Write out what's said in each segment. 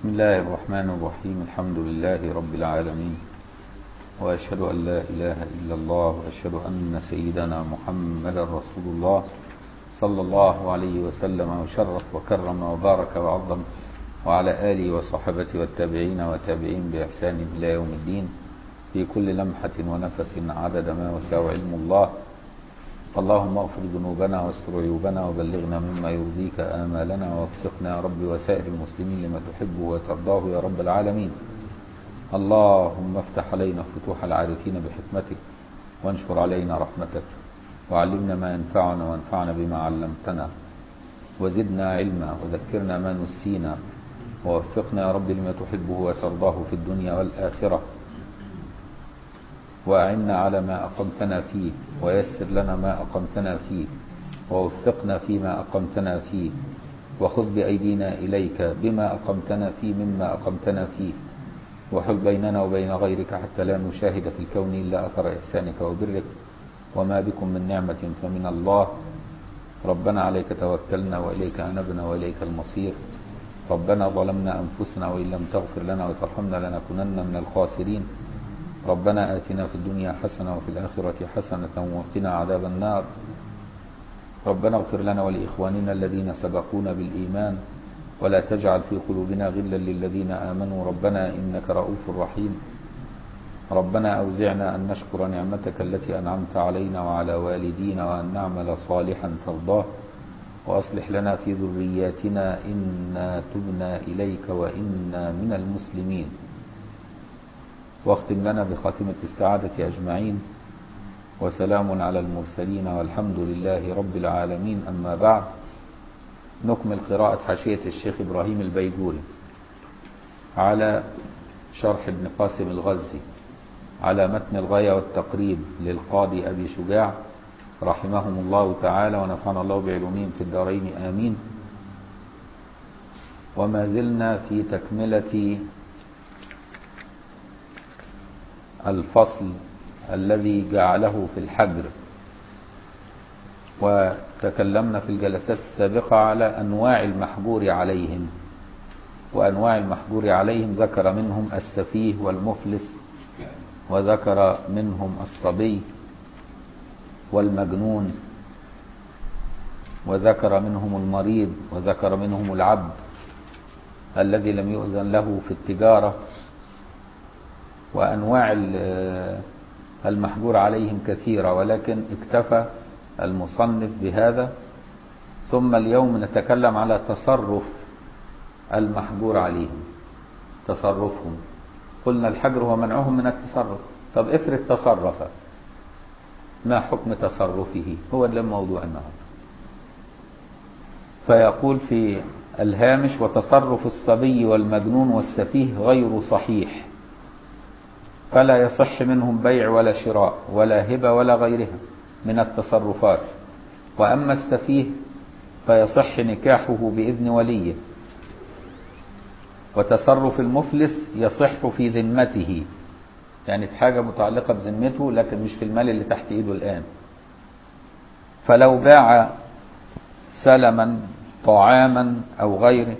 بسم الله الرحمن الرحيم الحمد لله رب العالمين وأشهد أن لا إله إلا الله وأشهد أن سيدنا محمد رسول الله صلى الله عليه وسلم وشرف وكرم وبارك وعظم وعلى آله وصحبه والتابعين وتابعين بإحسان إلى يوم الدين في كل لمحة ونفس عدد ما وسع علم الله اللهم اغفر ذنوبنا واستر عيوبنا وبلغنا مما يرضيك آمالنا ووفقنا يا رب وسائر المسلمين لما تحبه وترضاه يا رب العالمين اللهم افتح علينا فتوح العارفين بحكمتك وانشر علينا رحمتك وعلمنا ما ينفعنا وانفعنا بما علمتنا وزدنا علما وذكرنا ما نسينا ووفقنا يا رب لما تحبه وترضاه في الدنيا والآخرة وأعنا على ما أقمتنا فيه ويسر لنا ما أقمتنا فيه ووفقنا فيما أقمتنا فيه وخذ بأيدينا إليك بما أقمتنا فيه مما أقمتنا فيه وحل بيننا وبين غيرك حتى لا نشاهد في الكون إلا أثر إحسانك وبرك وما بكم من نعمة فمن الله ربنا عليك توكلنا وإليك أنبنا وإليك المصير ربنا ظلمنا أنفسنا وإن لم تغفر لنا وترحمنا لنكونن من الخاسرين ربنا آتنا في الدنيا حسنة وفي الآخرة حسنة وقنا عذاب النار ربنا اغفر لنا ولإخواننا الذين سبقونا بالإيمان ولا تجعل في قلوبنا غلا للذين آمنوا ربنا إنك رؤوف رحيم ربنا أوزعنا أن نشكر نعمتك التي أنعمت علينا وعلى والدينا وأن نعمل صالحا ترضاه وأصلح لنا في ذرياتنا إنا تبنا إليك وإنا من المسلمين واختم لنا بخاتمة السعادة أجمعين وسلام على المرسلين والحمد لله رب العالمين أما بعد نكمل قراءة حاشية الشيخ إبراهيم البيجوري على شرح ابن قاسم الغزي على متن الغاية والتقريب للقاضي أبي شجاع رحمهم الله تعالى ونفعنا الله بعلومهم في الدارين آمين وما زلنا في تكملة الفصل الذي جعله في الحجر وتكلمنا في الجلسات السابقة على أنواع المحجور عليهم وأنواع المحجور عليهم ذكر منهم السفيه والمفلس وذكر منهم الصبي والمجنون وذكر منهم المريض وذكر منهم العبد الذي لم يؤذن له في التجارة وأنواع المحجور عليهم كثيرة ولكن اكتفى المصنف بهذا ثم اليوم نتكلم على تصرف المحجور عليهم تصرفهم قلنا الحجر هو منعهم من التصرف طب افرض تصرف ما حكم تصرفه هو ده موضوع النهارده فيقول في الهامش وتصرف الصبي والمجنون والسفيه غير صحيح فلا يصح منهم بيع ولا شراء ولا هبة ولا غيرها من التصرفات وأما السفيه فيصح نكاحه بإذن وليه وتصرف المفلس يصح في ذمته يعني في حاجة متعلقة بذمته لكن مش في المال اللي تحت إيده الآن فلو باع سلما طعاما أو غيره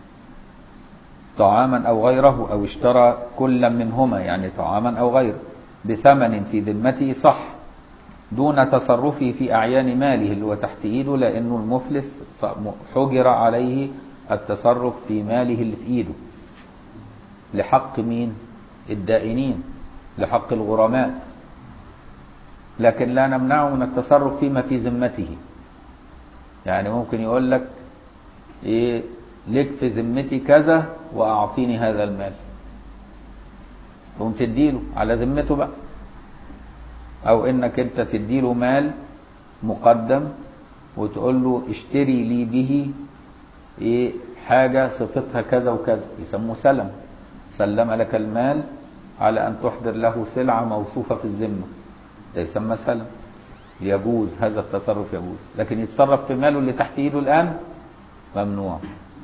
طعاما أو غيره أو اشترى كلا منهما يعني طعاما أو غيره بثمن في ذمته صح دون تصرفه في أعيان ماله اللي هو تحت إيده لأنه المفلس حجر عليه التصرف في ماله اللي في إيده لحق مين الدائنين لحق الغرماء لكن لا نمنعه من التصرف فيما في ذمته يعني ممكن يقول لك ايه لك في ذمتي كذا واعطيني هذا المال تقوم تديله على ذمته بقى او انك انت تديله مال مقدم وتقول له اشتري لي به ايه حاجة صفتها كذا وكذا يسموه سلم سلم لك المال على ان تحضر له سلعة موصوفة في الذمة ده يسمى سلم يجوز هذا التصرف يجوز لكن يتصرف في ماله اللي تحت ايده الان ممنوع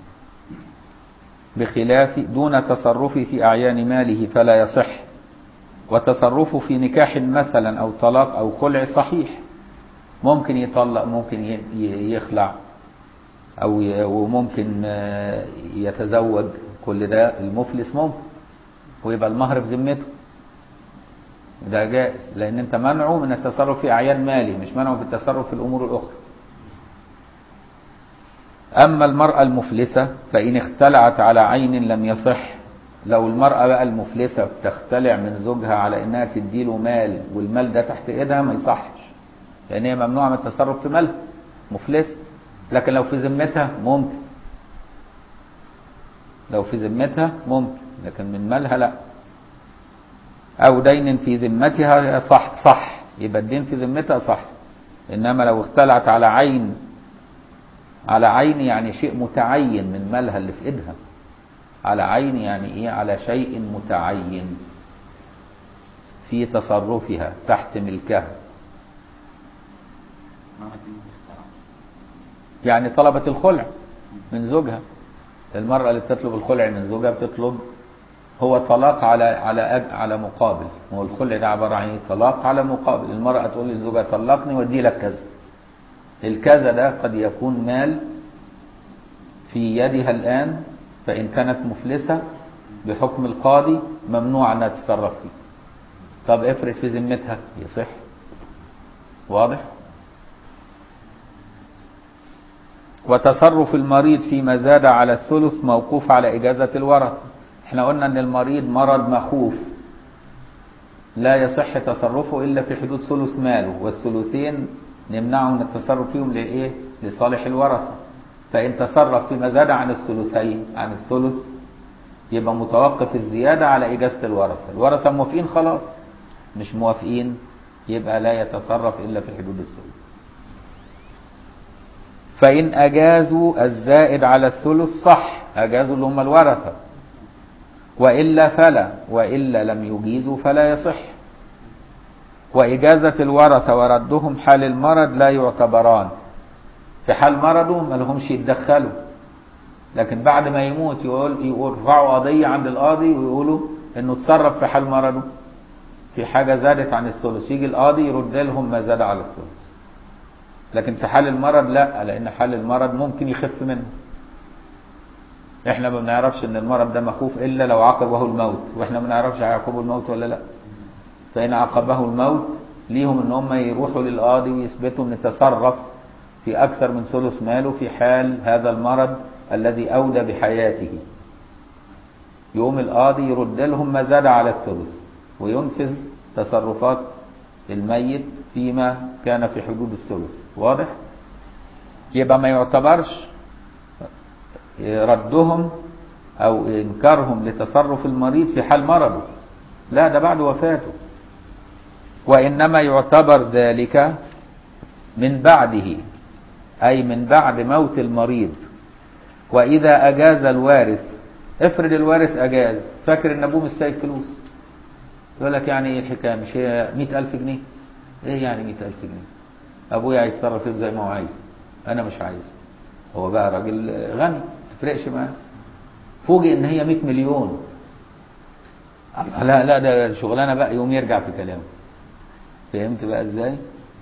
بخلاف دون تصرفه في أعيان ماله فلا يصح وتصرفه في نكاح مثلا أو طلاق أو خلع صحيح ممكن يطلق ممكن يخلع أو وممكن يتزوج كل ده المفلس ممكن ويبقى المهر في ذمته ده جائز لان انت منعه من التصرف في اعيان مالي مش منعه في التصرف في الامور الاخرى اما المرأة المفلسة فان اختلعت على عين لم يصح لو المرأة بقى المفلسة بتختلع من زوجها على انها تديله مال والمال ده تحت ايدها ما يصحش لان هي ممنوعة من التصرف في مالها مفلسة لكن لو في ذمتها ممكن لو في ذمتها ممكن لكن من مالها لا او دين في ذمتها صح صح يبقى الدين في ذمتها صح انما لو اختلعت على عين على عين يعني شيء متعين من مالها اللي في ايدها على عين يعني ايه على شيء متعين في تصرفها تحت ملكها يعني طلبت الخلع من زوجها المرأة اللي بتطلب الخلع من زوجها بتطلب هو طلاق على على أج- على مقابل هو الخلع ده عبارة عن ايه؟ طلاق على مقابل المرأة تقول لزوجها طلقني وادي لك كذا الكذا ده قد يكون مال في يدها الآن فإن كانت مفلسة بحكم القاضي ممنوع أنها تتصرف فيه طب افرض في ذمتها يصح واضح وتصرف المريض فيما زاد على الثلث موقوف على إجازة الورث احنا قلنا ان المريض مرض مخوف لا يصح تصرفه الا في حدود ثلث ماله والثلثين نمنعه من التصرف فيهم لايه لصالح الورثه فان تصرف فيما زاد عن الثلثين عن الثلث يبقى متوقف الزياده على اجازه الورثه الورثه موافقين خلاص مش موافقين يبقى لا يتصرف الا في حدود الثلث فإن أجازوا الزائد على الثلث صح أجازوا اللي هم الورثة وإلا فلا وإلا لم يجيزوا فلا يصح وإجازة الورثة وردهم حال المرض لا يعتبران في حال مرضه ما لهمش يتدخلوا لكن بعد ما يموت يقول يرفعوا قضية عند القاضي ويقولوا انه تصرف في حال مرضه في حاجة زادت عن الثلث يجي القاضي يرد لهم ما زاد على الثلث لكن في حال المرض لا لان حال المرض ممكن يخف منه احنا ما بنعرفش ان المرض ده مخوف الا لو عاقبه الموت واحنا ما بنعرفش هيعاقبه الموت ولا لا فان عاقبه الموت ليهم ان هم يروحوا للقاضي ويثبتوا ان تصرف في اكثر من ثلث ماله في حال هذا المرض الذي اودى بحياته يقوم القاضي يرد لهم ما زاد على الثلث وينفذ تصرفات الميت فيما كان في حدود الثلث واضح يبقى ما يعتبرش ردهم او انكارهم لتصرف المريض في حال مرضه لا ده بعد وفاته وانما يعتبر ذلك من بعده اي من بعد موت المريض واذا اجاز الوارث افرض الوارث اجاز فاكر ان ابوه مستاهل فلوس يقول لك يعني ايه الحكايه مش هي 100000 جنيه ايه يعني 100000 جنيه ابويا هيتصرف فيه زي ما هو عايز انا مش عايز هو بقى راجل غني ما تفرقش معاه فوجئ ان هي 100 مليون لا لا ده شغلانه بقى يوم يرجع في كلامه فهمت بقى ازاي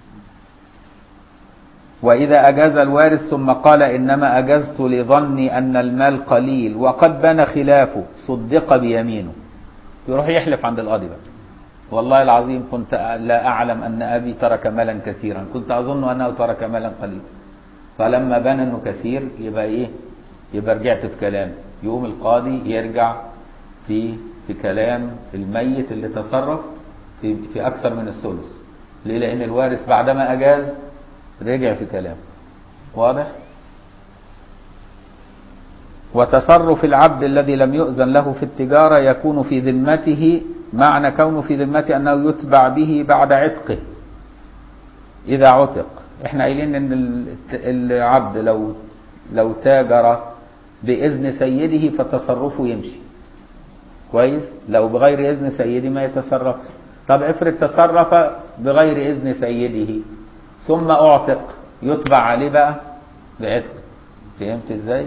واذا اجاز الوارث ثم قال انما اجزت لظني ان المال قليل وقد بان خلافه صدق بيمينه يروح يحلف عند القاضي بقى والله العظيم كنت لا أعلم أن أبي ترك مالا كثيرا كنت أظن أنه ترك مالا قليلا فلما بان أنه كثير يبقى إيه يبقى رجعت في كلام يقوم القاضي يرجع في في كلام الميت اللي تصرف في, في أكثر من الثلث ليه لأن الوارث بعدما أجاز رجع في كلام واضح وتصرف العبد الذي لم يؤذن له في التجارة يكون في ذمته معنى كونه في ذمته أنه يتبع به بعد عتقه إذا عتق احنا قايلين ان العبد لو لو تاجر بإذن سيده فتصرفه يمشي كويس لو بغير إذن سيده ما يتصرف طب افرض تصرف بغير إذن سيده ثم أعتق يتبع عليه بقى بعتق فهمت ازاي؟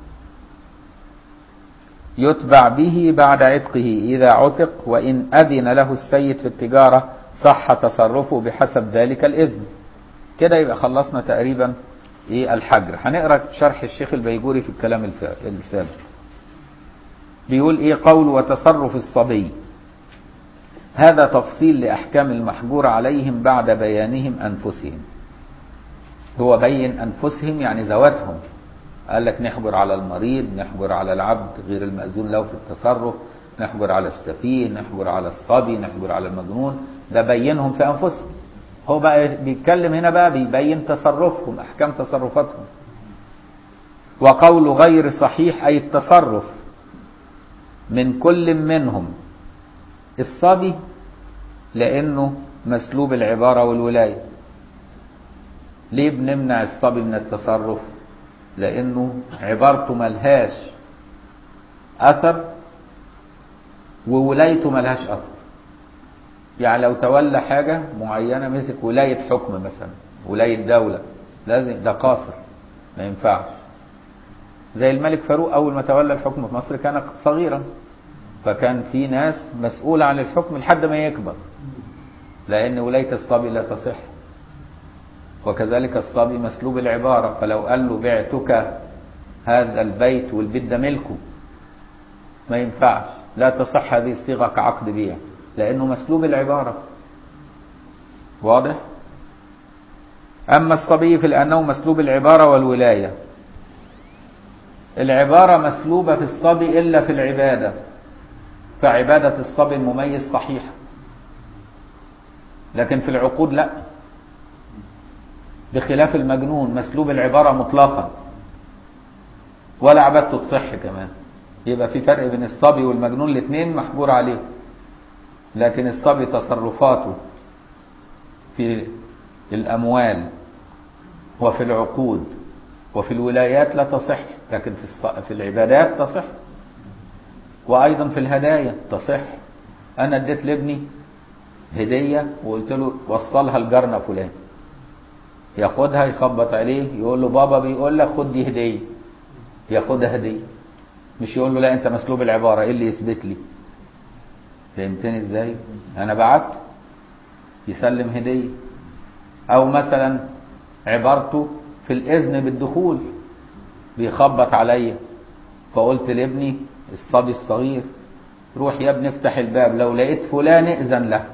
يتبع به بعد عتقه إذا عتق وإن أذن له السيد في التجارة صح تصرفه بحسب ذلك الإذن كده يبقى خلصنا تقريبا إيه الحجر هنقرأ شرح الشيخ البيجوري في الكلام السابق بيقول ايه قول وتصرف الصبي هذا تفصيل لأحكام المحجور عليهم بعد بيانهم أنفسهم هو بين أنفسهم يعني ذواتهم قال لك نحجر على المريض نحجر على العبد غير المأذون له في التصرف نحجر على السفيه نحجر على الصبي نحجر على المجنون ده بينهم في أنفسهم هو بقى بيتكلم هنا بقى بيبين تصرفهم أحكام تصرفاتهم وقول غير صحيح أي التصرف من كل منهم الصبي لأنه مسلوب العبارة والولاية ليه بنمنع الصبي من التصرف لأنه عبارته ملهاش أثر وولايته ملهاش أثر يعني لو تولى حاجة معينة مسك ولاية حكم مثلا ولاية دولة لازم ده قاصر ما ينفعش زي الملك فاروق أول ما تولى الحكم في مصر كان صغيرا فكان في ناس مسؤولة عن الحكم لحد ما يكبر لأن ولاية الصبي لا تصح وكذلك الصبي مسلوب العبارة فلو قال له بعتك هذا البيت والبيت ده ملكه ما ينفعش لا تصح هذه الصيغة كعقد بيع لأنه مسلوب العبارة واضح أما الصبي فلأنه مسلوب العبارة والولاية العبارة مسلوبة في الصبي إلا في العبادة فعبادة الصبي المميز صحيحة لكن في العقود لا بخلاف المجنون مسلوب العبارة مطلقا ولا عبادته تصح كمان يبقى في فرق بين الصبي والمجنون الاثنين محجور عليه لكن الصبي تصرفاته في الأموال وفي العقود وفي الولايات لا تصح لكن في في العبادات تصح وأيضا في الهدايا تصح أنا اديت لابني هدية وقلت له وصلها لجارنا فلان ياخدها يخبط عليه يقول له بابا بيقول لك خد دي هدية ياخدها هدية مش يقول له لا انت مسلوب العبارة ايه اللي يثبت لي فهمتني ازاي انا بعت يسلم هدية او مثلا عبارته في الاذن بالدخول بيخبط عليا فقلت لابني الصبي الصغير روح يا ابني افتح الباب لو لقيت فلان ائذن له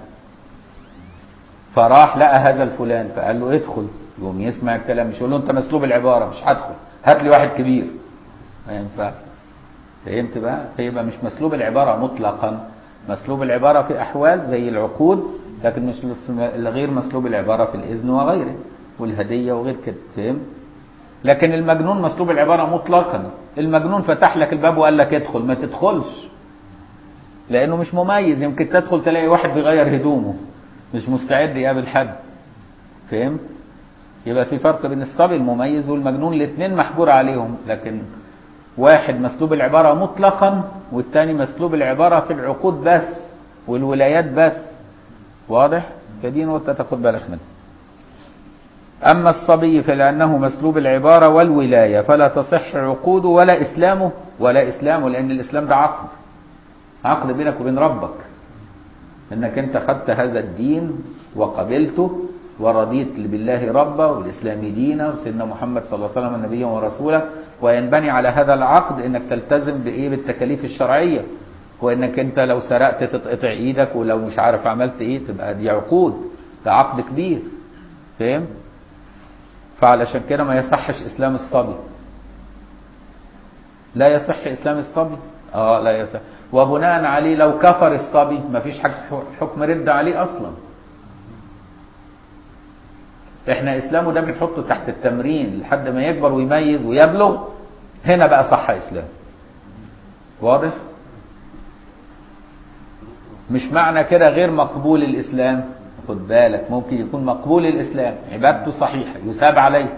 فراح لقى هذا الفلان فقال له ادخل يقوم يسمع الكلام مش يقول له انت مسلوب العباره مش هدخل هات لي واحد كبير ما ينفع فهمت بقى فيبقى مش مسلوب العباره مطلقا مسلوب العباره في احوال زي العقود لكن مش غير مسلوب العباره في الاذن وغيره والهديه وغير كده فهمت لكن المجنون مسلوب العباره مطلقا المجنون فتح لك الباب وقال لك ادخل ما تدخلش لانه مش مميز يمكن تدخل تلاقي واحد بيغير هدومه مش مستعد يقابل حد فهمت يبقى في فرق بين الصبي المميز والمجنون الاثنين محجور عليهم لكن واحد مسلوب العبارة مطلقا والتاني مسلوب العبارة في العقود بس والولايات بس واضح فدي نقطة تاخد بالك منها أما الصبي فلأنه مسلوب العبارة والولاية فلا تصح عقوده ولا إسلامه ولا إسلامه لأن الإسلام ده عقد عقد بينك وبين ربك انك انت خدت هذا الدين وقبلته ورضيت بالله ربا والاسلام دينا وسيدنا محمد صلى الله عليه وسلم نبيا ورسولا وينبني على هذا العقد انك تلتزم بايه بالتكاليف الشرعيه وانك انت لو سرقت تتقطع ايدك ولو مش عارف عملت ايه تبقى دي عقود ده عقد كبير فاهم فعلشان كده ما يصحش اسلام الصبي لا يصح اسلام الصبي اه لا يصح وبناء عليه لو كفر الصبي مفيش حكم رد عليه اصلا احنا اسلامه ده بنحطه تحت التمرين لحد ما يكبر ويميز ويبلغ هنا بقى صح اسلام واضح مش معنى كده غير مقبول الاسلام خد بالك ممكن يكون مقبول الاسلام عبادته صحيحه يثاب عليه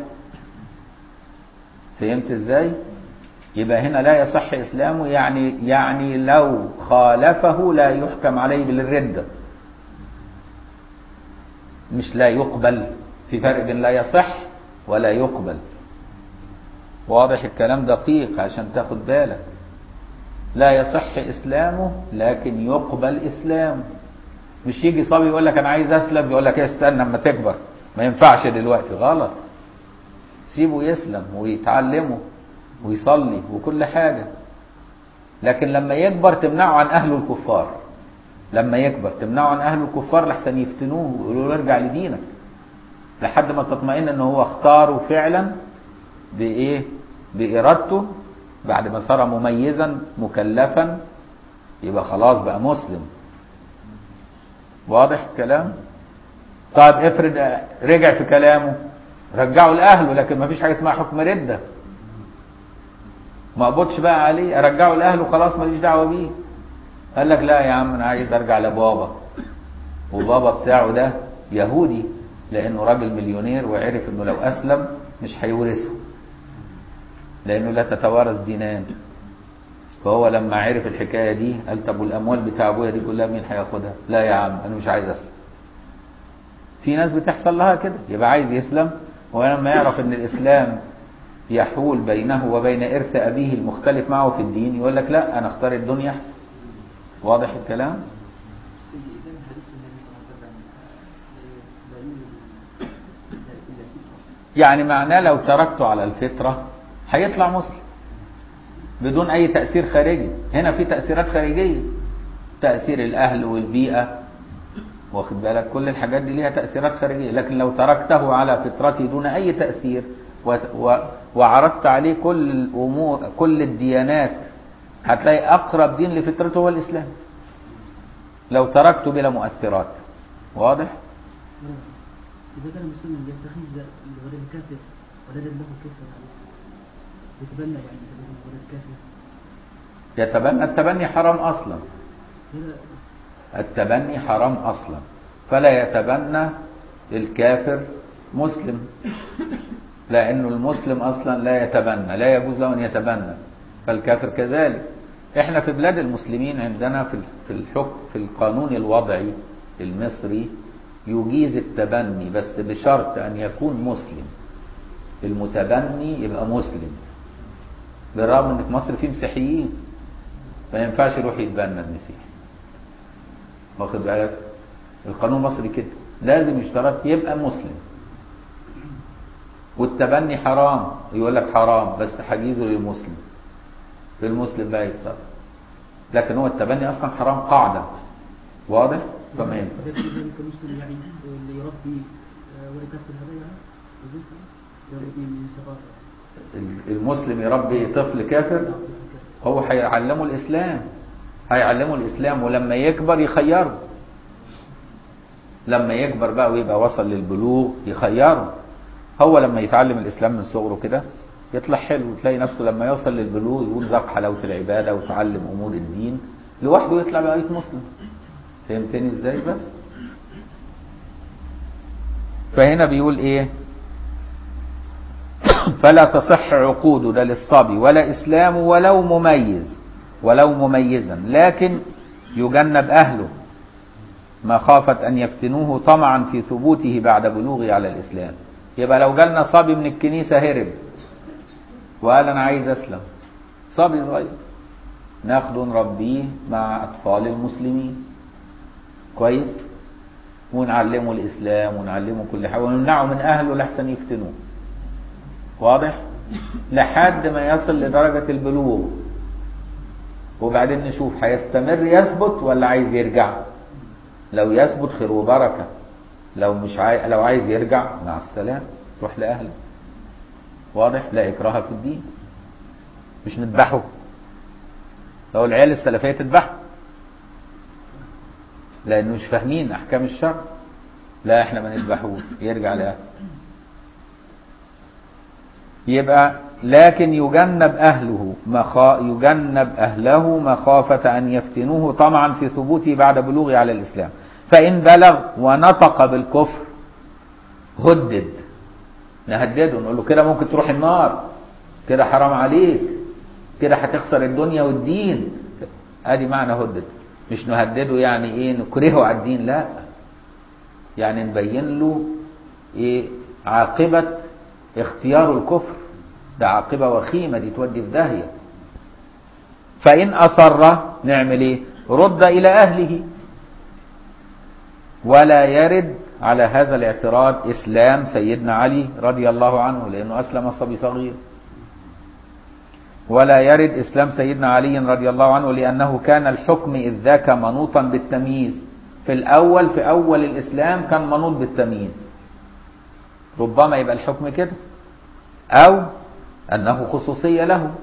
فهمت ازاي يبقى هنا لا يصح اسلامه يعني يعني لو خالفه لا يحكم عليه بالردة مش لا يقبل في فرق بين لا يصح ولا يقبل واضح الكلام دقيق عشان تاخد بالك لا يصح اسلامه لكن يقبل اسلامه مش يجي صبي يقول لك انا عايز اسلم يقول لك استنى اما تكبر ما ينفعش دلوقتي غلط سيبه يسلم ويتعلمه ويصلي وكل حاجة لكن لما يكبر تمنعه عن اهله الكفار لما يكبر تمنعه عن اهله الكفار لحسن يفتنوه ويقولوا له ارجع لدينك لحد ما تطمئن ان هو اختاره فعلا بايه بارادته بعد ما صار مميزا مكلفا يبقى خلاص بقى مسلم واضح الكلام طيب افرض رجع في كلامه رجعه لاهله لكن ما فيش حاجه اسمها حكم رده ما اقبضش بقى عليه ارجعه لاهله خلاص ماليش دعوه بيه قال لك لا يا عم انا عايز ارجع لبابا وبابا بتاعه ده يهودي لانه راجل مليونير وعرف انه لو اسلم مش هيورثه لانه لا تتوارث دينان فهو لما عرف الحكايه دي قال طب والاموال بتاع ابويا دي كلها مين هياخدها؟ لا يا عم انا مش عايز اسلم. في ناس بتحصل لها كده يبقى عايز يسلم ولما يعرف ان الاسلام يحول بينه وبين ارث ابيه المختلف معه في الدين يقول لك لا انا اختار الدنيا احسن. واضح الكلام؟ إذا حديث النبي صلى الله عليه وسلم لا يولد إلا فطرة يعني معناه لو تركته على الفطره هيطلع مسلم. بدون اي تاثير خارجي هنا في تاثيرات خارجيه تاثير الاهل والبيئه واخد بالك كل الحاجات دي ليها تاثيرات خارجيه لكن لو تركته على فطرته دون اي تاثير و... و... وعرضت عليه كل الامور كل الديانات هتلاقي اقرب دين لفطرته هو الاسلام لو تركته بلا مؤثرات واضح إذا كان مسلما يتخذ الولد الكافر ولدا له كيف يعني يتبنى يعني الولد الكافر يتبنى التبني حرام اصلا هذا التبني حرام اصلا فلا يتبنى الكافر مسلم لانه المسلم اصلا لا يتبنى لا يجوز له ان يتبنى فالكافر كذلك احنا في بلاد المسلمين عندنا في في الحكم في القانون الوضعي المصري يجيز التبني بس بشرط ان يكون مسلم المتبني يبقى مسلم بالرغم ان في مصر في مسيحيين ما ينفعش يروح يتبنى المسيح واخد بالك القانون المصري كده لازم يشترط يبقى مسلم والتبني حرام يقول لك حرام بس حجيزه للمسلم للمسلم بقى يتصرف لكن هو التبني اصلا حرام قاعده واضح فما ينفع قد يكون ذلك المسلم يعني اللي يربي آه، ولد كافر هذا يعني يجوز يربي من صغار المسلم يربي طفل كافر هو هيعلمه الاسلام هيعلمه الاسلام ولما يكبر يخيره لما يكبر بقى ويبقى وصل للبلوغ يخيره هو لما يتعلم الاسلام من صغره كده يطلع حلو تلاقي نفسه لما يوصل للبلوغ يقول ذاق حلاوه العباده وتعلم امور الدين لوحده يطلع بقى مسلم فهمتني ازاي بس فهنا بيقول ايه فلا تصح عقود ده للصبي ولا اسلام ولو مميز ولو مميزا لكن يجنب اهله مخافة أن يفتنوه طمعا في ثبوته بعد بلوغه على الإسلام يبقى لو جالنا صبي من الكنيسة هرب وقال أنا عايز أسلم صبي صغير ناخده نربيه مع أطفال المسلمين كويس ونعلمه الإسلام ونعلمه كل حاجة ونمنعه من أهله لحسن يفتنوه واضح لحد ما يصل لدرجة البلوغ وبعدين نشوف هيستمر يثبت ولا عايز يرجع لو يثبت خير وبركة لو مش عاي... لو عايز يرجع مع السلامة روح لأهله واضح لا إكراه في الدين مش نذبحه لو العيال السلفية تذبحه لأنه مش فاهمين أحكام الشرع لا احنا ما نذبحوش يرجع لأهله يبقى لكن يجنب أهله مخا يجنب أهله مخافة أن يفتنوه طمعا في ثبوته بعد بلوغه على الإسلام فإن بلغ ونطق بالكفر هدد نهدده نقول له كده ممكن تروح النار كده حرام عليك كده هتخسر الدنيا والدين ادي معنى هدد مش نهدده يعني ايه نكرهه على الدين لا يعني نبين له ايه عاقبة اختيار الكفر ده عاقبة وخيمة دي تودي في داهية فإن أصر نعمل ايه رد إلى أهله ولا يرد على هذا الاعتراض إسلام سيدنا علي رضي الله عنه لأنه أسلم صبي صغير ولا يرد إسلام سيدنا علي رضي الله عنه لأنه كان الحكم إذ ذاك منوطا بالتمييز في الأول في أول الإسلام كان منوط بالتمييز ربما يبقى الحكم كده أو أنه خصوصية له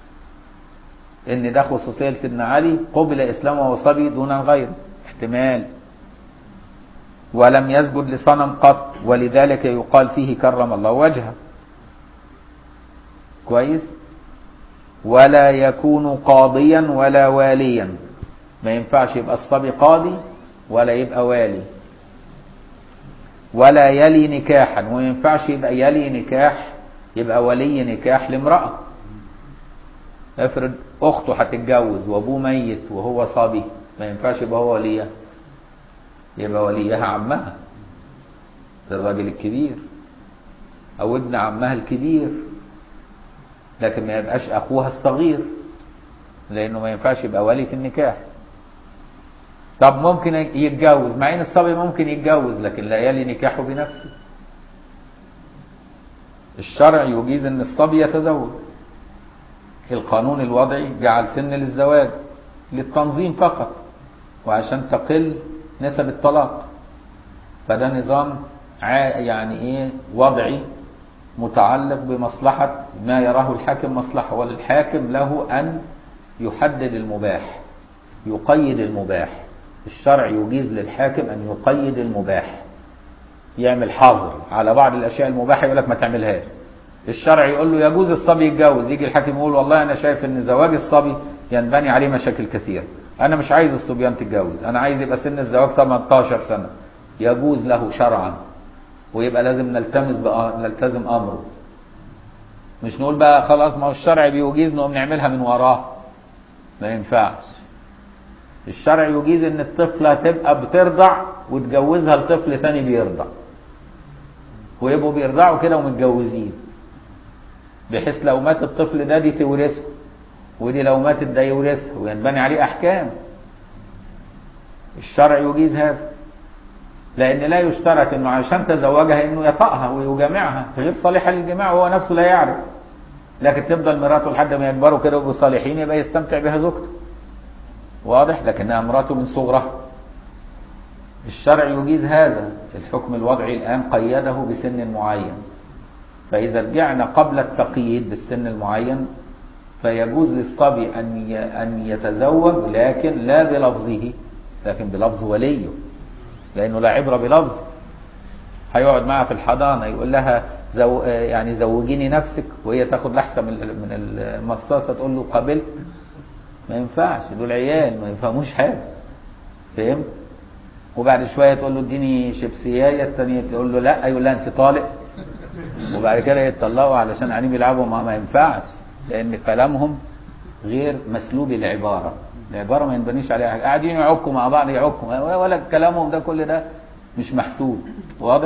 إن ده خصوصية لسيدنا علي قبل إسلامه وصبي دون غيره احتمال ولم يسجد لصنم قط ولذلك يقال فيه كرم الله وجهه كويس ولا يكون قاضيا ولا واليا ما ينفعش يبقى الصبي قاضي ولا يبقى والي ولا يلي نكاحا وما ينفعش يبقى يلي نكاح يبقى ولي نكاح لامرأة افرض اخته هتتجوز وابوه ميت وهو صبي ما ينفعش يبقى هو وليها يبقى وليها عمها الراجل الكبير او ابن عمها الكبير لكن ما يبقاش اخوها الصغير لانه ما ينفعش يبقى ولي في النكاح طب ممكن يتجوز مع ان الصبي ممكن يتجوز لكن لا يلي نكاحه بنفسه الشرع يجيز ان الصبي يتزوج القانون الوضعي جعل سن للزواج للتنظيم فقط وعشان تقل نسب الطلاق فده نظام يعني ايه وضعي متعلق بمصلحة ما يراه الحاكم مصلحة والحاكم له أن يحدد المباح يقيد المباح الشرع يجيز للحاكم أن يقيد المباح يعمل حظر على بعض الأشياء المباحة يقول لك ما تعملهاش الشرع يقول له يجوز الصبي يتجوز يجي الحاكم يقول والله أنا شايف أن زواج الصبي ينبني عليه مشاكل كثيرة أنا مش عايز الصبيان تتجوز أنا عايز يبقى سن الزواج 18 سنة يجوز له شرعا ويبقى لازم نلتمس بقى نلتزم امره مش نقول بقى خلاص ما هو الشرع بيجيز نقوم نعملها من وراه ما ينفعش الشرع يجيز ان الطفله تبقى بترضع وتجوزها لطفل ثاني بيرضع ويبقوا بيرضعوا كده ومتجوزين بحيث لو مات الطفل ده دي تورثه ودي لو ماتت ده يورثها وينبني عليه احكام الشرع يجيز هذا لان لا يشترط انه عشان تزوجها انه يطأها ويجامعها غير صالحه للجماع وهو نفسه لا يعرف لكن تفضل مراته لحد ما يكبروا كده ويبقوا صالحين يبقى يستمتع بها زوجته واضح لكنها مراته من صغرها الشرع يجيز هذا الحكم الوضعي الان قيده بسن معين فاذا رجعنا قبل التقييد بالسن المعين فيجوز للصبي ان ان يتزوج لكن لا بلفظه لكن بلفظ وليه لانه لا عبره بلفظ هيقعد معها في الحضانه يقول لها زو يعني زوجيني نفسك وهي تاخد لحسه من من المصاصه تقول له قابلت ما ينفعش دول عيال ما يفهموش حاجه فهمت وبعد شويه تقول له اديني شيبسيايه الثانيه تقول له لا يقول لها انت طالق وبعد كده يتطلقوا علشان قاعدين يلعبوا ما, ما ينفعش لان كلامهم غير مسلوب العباره العباره ما ينبنيش عليها حاجه قاعدين يعكوا مع بعض يعكوا ولا كلامهم ده كل ده مش محسوب واضح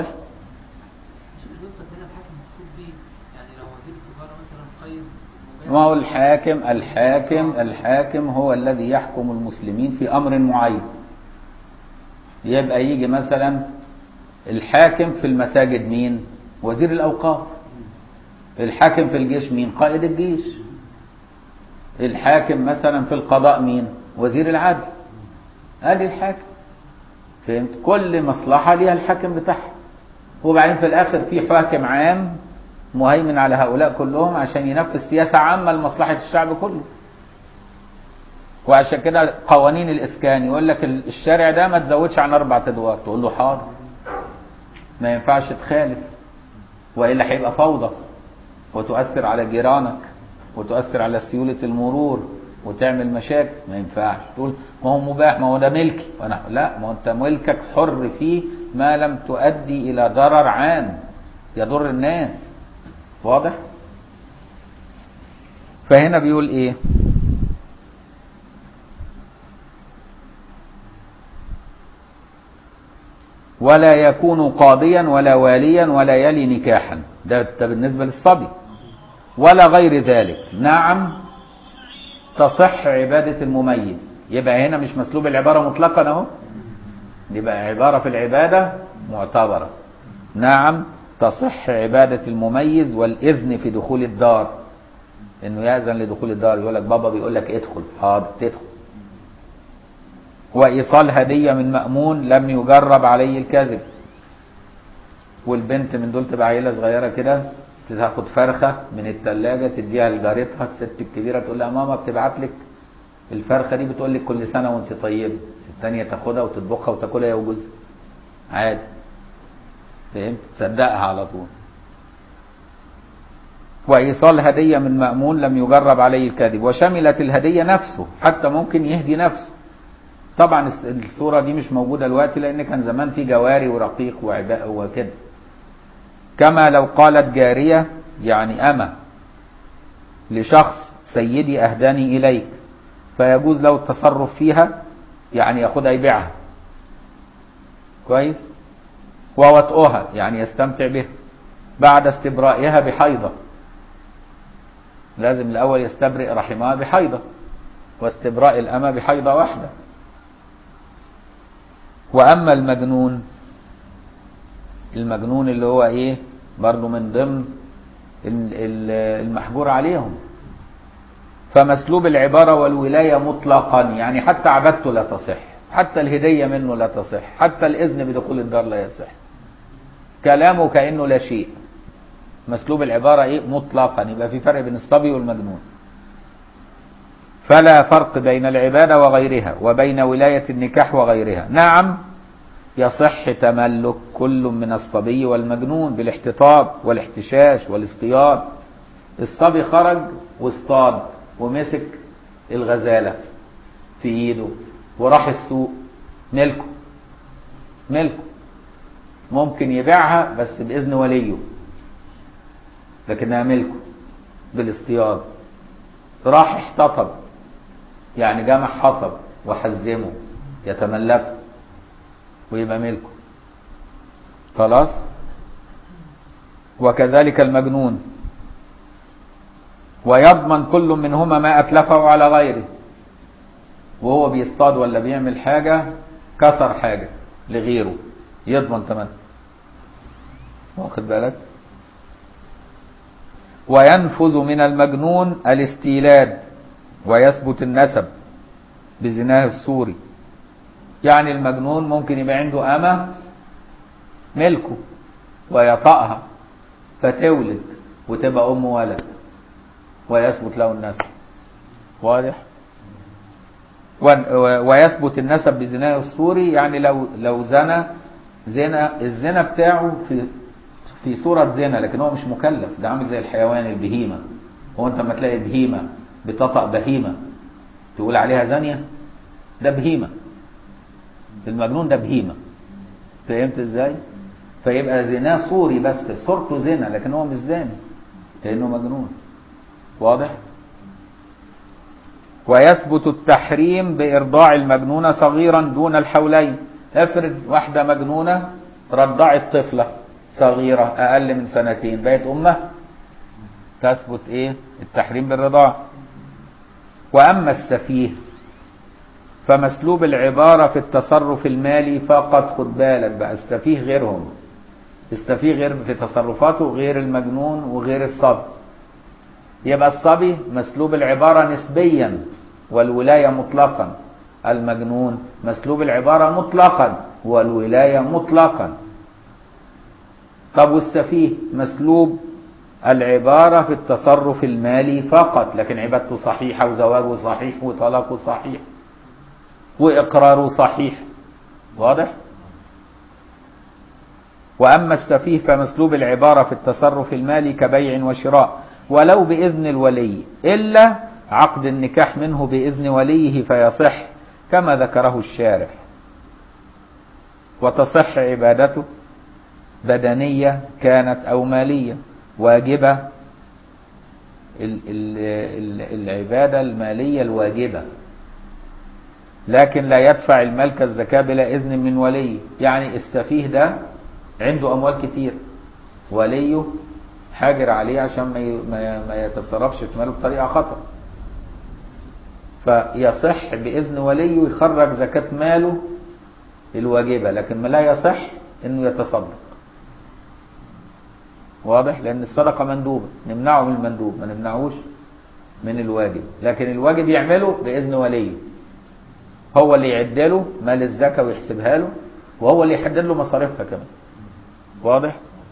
ما هو الحاكم الحاكم الحاكم هو الذي يحكم المسلمين في امر معين يبقى يجي مثلا الحاكم في المساجد مين وزير الاوقاف الحاكم في الجيش مين قائد الجيش الحاكم مثلا في القضاء مين وزير العدل ادي الحاكم فهمت كل مصلحة ليها الحاكم بتاعها وبعدين في الاخر في حاكم عام مهيمن على هؤلاء كلهم عشان ينفذ سياسة عامة لمصلحة الشعب كله وعشان كده قوانين الاسكان يقول لك الشارع ده ما تزودش عن اربع ادوار تقول له حاضر ما ينفعش تخالف والا هيبقى فوضى وتؤثر على جيرانك وتؤثر على سيولة المرور وتعمل مشاكل ما ينفعش تقول ما هو مباح ما هو ده ملكي وانا لا ما هو انت ملكك حر فيه ما لم تؤدي الى ضرر عام يضر الناس واضح فهنا بيقول ايه ولا يكون قاضيا ولا واليا ولا يلي نكاحا ده, ده بالنسبة للصبي ولا غير ذلك نعم تصح عبادة المميز يبقى هنا مش مسلوب العبارة مطلقا اهو يبقى عبارة في العبادة معتبرة نعم تصح عبادة المميز والإذن في دخول الدار انه يأذن لدخول الدار يقول لك بابا بيقول لك ادخل حاضر تدخل وإيصال هدية من مأمون لم يجرب عليه الكذب والبنت من دول تبقى عيلة صغيرة كده تاخد فرخة من التلاجة تديها لجارتها الست الكبيرة تقول لها ماما بتبعت لك الفرخة دي بتقول لك كل سنة وانت طيبة التانية تاخدها وتطبخها وتاكلها هي وجوزها عادي فهمت تصدقها على طول وإيصال هدية من مأمون لم يجرب عليه الكذب وشملت الهدية نفسه حتى ممكن يهدي نفسه طبعا الصورة دي مش موجودة دلوقتي لأن كان زمان في جواري ورقيق وعباء وكده كما لو قالت جارية يعني أما لشخص سيدي أهداني إليك فيجوز له التصرف فيها يعني ياخدها يبيعها كويس ووطئها يعني يستمتع بها بعد استبرائها بحيضة لازم الأول يستبرئ رحمها بحيضة واستبراء الأمة بحيضة واحدة وأما المجنون المجنون اللي هو إيه برضو من ضمن المحجور عليهم فمسلوب العبارة والولاية مطلقا يعني حتى عبادته لا تصح حتى الهدية منه لا تصح حتى الإذن بدخول الدار لا يصح كلامه كأنه لا شيء مسلوب العبارة إيه مطلقا يبقى في فرق بين الصبي والمجنون فلا فرق بين العبادة وغيرها وبين ولاية النكاح وغيرها نعم يصح تملك كل من الصبي والمجنون بالاحتطاب والاحتشاش والاصطياد الصبي خرج واصطاد ومسك الغزالة في ايده وراح السوق ملكه ملكه ممكن يبيعها بس بإذن وليه لكنها ملكه بالاصطياد راح احتطب يعني جمع حطب وحزمه يتملكه ويبقى ملكه خلاص وكذلك المجنون ويضمن كل منهما ما أتلفه على غيره وهو بيصطاد ولا بيعمل حاجة كسر حاجة لغيره يضمن تمام واخد بالك وينفذ من المجنون الاستيلاد ويثبت النسب بزناه الصوري يعني المجنون ممكن يبقى عنده أمة ملكه ويطأها فتولد وتبقى أم ولد ويثبت له النسب واضح ويثبت النسب بزناه الصوري يعني لو لو زنى زنا الزنا بتاعه في في صورة زنا لكن هو مش مكلف ده عامل زي الحيوان البهيمة هو انت لما تلاقي بهيمة بتطأ بهيمة تقول عليها زانية ده بهيمة المجنون ده بهيمة فهمت ازاي فيبقى زناه صوري بس صورته زنا لكن هو مش زاني لانه مجنون واضح ويثبت التحريم بإرضاع المجنون صغيرا دون الحولين افرض واحدة مجنونة رضعت طفلة صغيرة أقل من سنتين بقت أمه تثبت إيه التحريم بالرضاع وأما السفيه فمسلوب العبارة في التصرف المالي فقط خد بالك بقى السفيه غيرهم السفيه غير في تصرفاته غير المجنون وغير الصبي يبقى الصبي مسلوب العبارة نسبيا والولاية مطلقا المجنون مسلوب العبارة مطلقا والولاية مطلقا طب والسفيه مسلوب العبارة في التصرف المالي فقط لكن عبادته صحيحة وزواجه صحيح وطلاقه صحيح وإقراره صحيح واضح وأما السفيه فمسلوب العبارة في التصرف المالي كبيع وشراء ولو بإذن الولي إلا عقد النكاح منه بإذن وليه فيصح كما ذكره الشارح وتصح عبادته بدنية كانت أو مالية واجبة ال ال ال العبادة المالية الواجبة لكن لا يدفع الملك الزكاة بلا إذن من ولي يعني السفيه ده عنده أموال كتير وليه حاجر عليه عشان ما ما يتصرفش في ماله بطريقة خطأ فيصح بإذن وليه يخرج زكاة ماله الواجبة لكن ما لا يصح انه يتصدق واضح لان الصدقة مندوبة نمنعه من المندوب ما نمنعوش من الواجب لكن الواجب يعمله بإذن وليه هو اللي يعد له مال الزكاة ويحسبها له وهو اللي يحدد له مصاريفها كمان واضح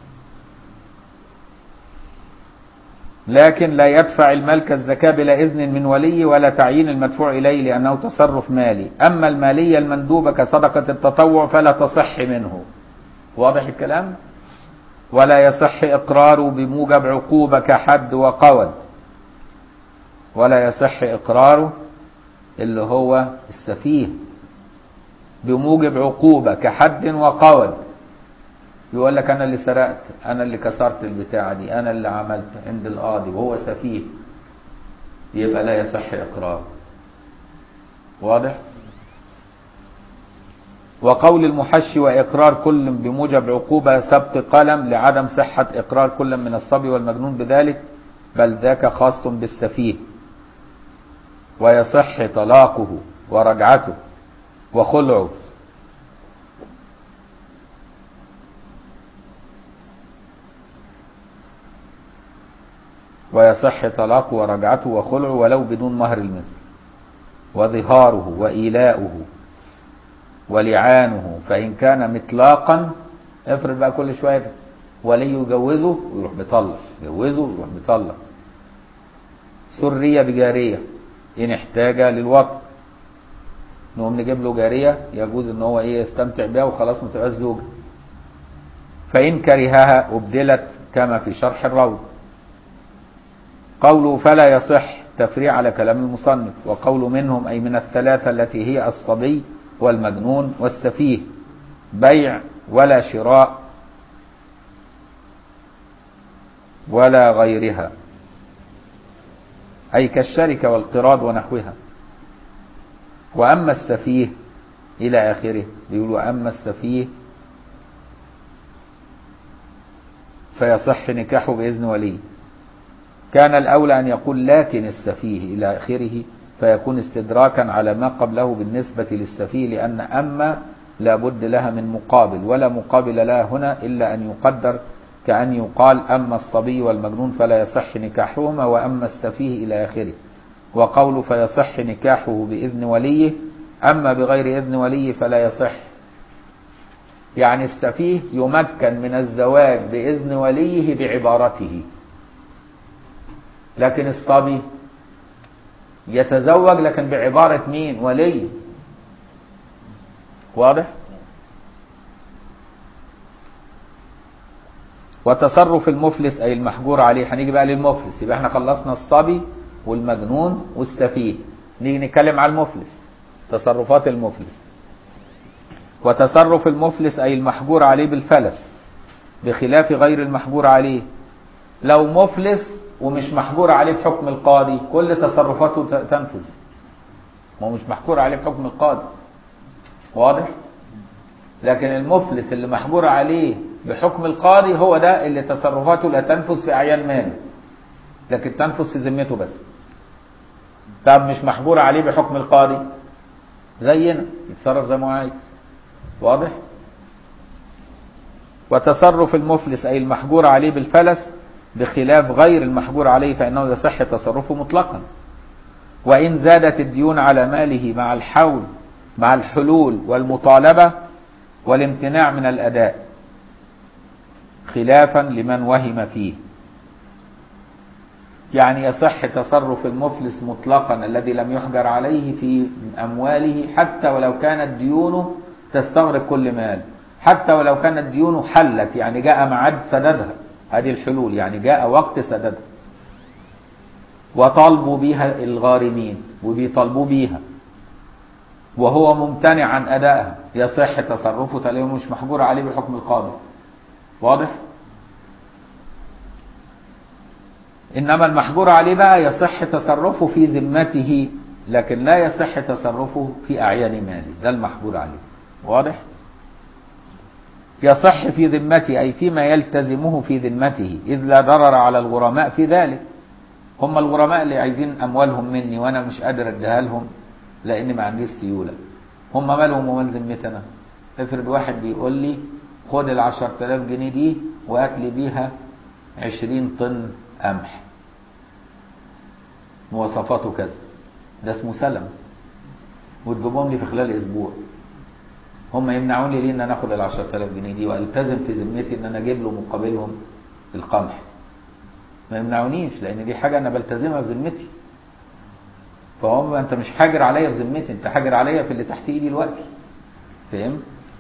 لكن لا يدفع المال كالزكاة بلا إذن من ولي ولا تعيين المدفوع إليه لأنه تصرف مالي أما المالية المندوبة كصدقة التطوع فلا تصح منه واضح الكلام ولا يصح إقراره بموجب عقوبة كحد وقود ولا يصح إقراره اللي هو السفيه بموجب عقوبة كحد وقود يقول لك أنا اللي سرقت أنا اللي كسرت البتاعة دي أنا اللي عملت عند القاضي وهو سفيه يبقى لا يصح إقراره واضح وقول المحشي وإقرار كل بموجب عقوبة سبق قلم لعدم صحة إقرار كل من الصبي والمجنون بذلك بل ذاك خاص بالسفيه ويصح طلاقه ورجعته وخلعه ويصح طلاقه ورجعته وخلعه ولو بدون مهر المثل وظهاره وإيلاؤه ولعانه فإن كان مطلاقا افرض بقى كل شوية ولي يجوزه ويروح بيطلق يجوزه ويروح بيطلق سرية بجارية إن احتاج للوطن نقوم نجيب له جارية يجوز إن هو إيه يستمتع بها وخلاص ما تبقاش زوجة فإن كرهها أبدلت كما في شرح الروض قوله فلا يصح تفريع على كلام المصنف وقول منهم أي من الثلاثة التي هي الصبي والمجنون والسفيه بيع ولا شراء ولا غيرها أي كالشركة والقراض ونحوها وأما السفيه إلى آخره بيقولوا أما السفيه فيصح نكاحه بإذن ولي كان الأولى أن يقول لكن السفيه إلى آخره فيكون استدراكا على ما قبله بالنسبة للسفيه لأن أما لا بد لها من مقابل ولا مقابل لها هنا إلا أن يقدر كأن يقال أما الصبي والمجنون فلا يصح نكاحهما وأما السفيه إلى آخره وقول فيصح نكاحه بإذن وليه أما بغير إذن وليه فلا يصح يعني السفيه يمكن من الزواج بإذن وليه بعبارته لكن الصبي يتزوج لكن بعبارة مين ولي واضح وتصرف المفلس أي المحجور عليه هنيجي بقى للمفلس يبقى احنا خلصنا الصبي والمجنون والسفيه نيجي نتكلم على المفلس تصرفات المفلس وتصرف المفلس أي المحجور عليه بالفلس بخلاف غير المحجور عليه لو مفلس ومش محجور عليه بحكم القاضي كل تصرفاته تنفذ ما هو مش محجور عليه بحكم القاضي واضح لكن المفلس اللي محجور عليه بحكم القاضي هو ده اللي تصرفاته لا تنفذ في اعيان ماله لكن تنفذ في ذمته بس طب مش محجور عليه بحكم القاضي زينا يتصرف زي ما هو عايز واضح وتصرف المفلس اي المحجور عليه بالفلس بخلاف غير المحجور عليه فإنه يصح تصرفه مطلقا وإن زادت الديون على ماله مع الحول مع الحلول والمطالبة والامتناع من الأداء خلافا لمن وهم فيه يعني يصح تصرف المفلس مطلقا الذي لم يحجر عليه في أمواله حتى ولو كانت ديونه تستغرق كل مال حتى ولو كانت ديونه حلت يعني جاء معاد سددها هذه الحلول يعني جاء وقت سددها وطالبوا بها الغارمين وبيطالبوا بيها وهو ممتنع عن أدائها يصح تصرفه تلاقيه مش محجور عليه بحكم القاضي واضح إنما المحجور عليه بقى يصح تصرفه في ذمته لكن لا يصح تصرفه في أعيان ماله ده المحجور عليه واضح يصح في ذمته أي فيما يلتزمه في ذمته إذ لا ضرر على الغرماء في ذلك هم الغرماء اللي عايزين أموالهم مني وأنا مش قادر أديها لهم لأني ما عنديش سيولة هم مالهم ومال ذمتنا افرض واحد بيقول لي خد ال 10000 جنيه دي وهات لي بيها 20 طن قمح مواصفاته كذا ده اسمه سلم وتجيبهم لي في خلال اسبوع هم يمنعوني ليه ان انا اخد ال 10000 جنيه دي والتزم في ذمتي ان انا اجيب له مقابلهم القمح ما يمنعونيش لان دي حاجه انا بلتزمها في ذمتي فهم انت مش حاجر عليا في ذمتي انت حاجر عليا في اللي تحت ايدي دلوقتي فهمت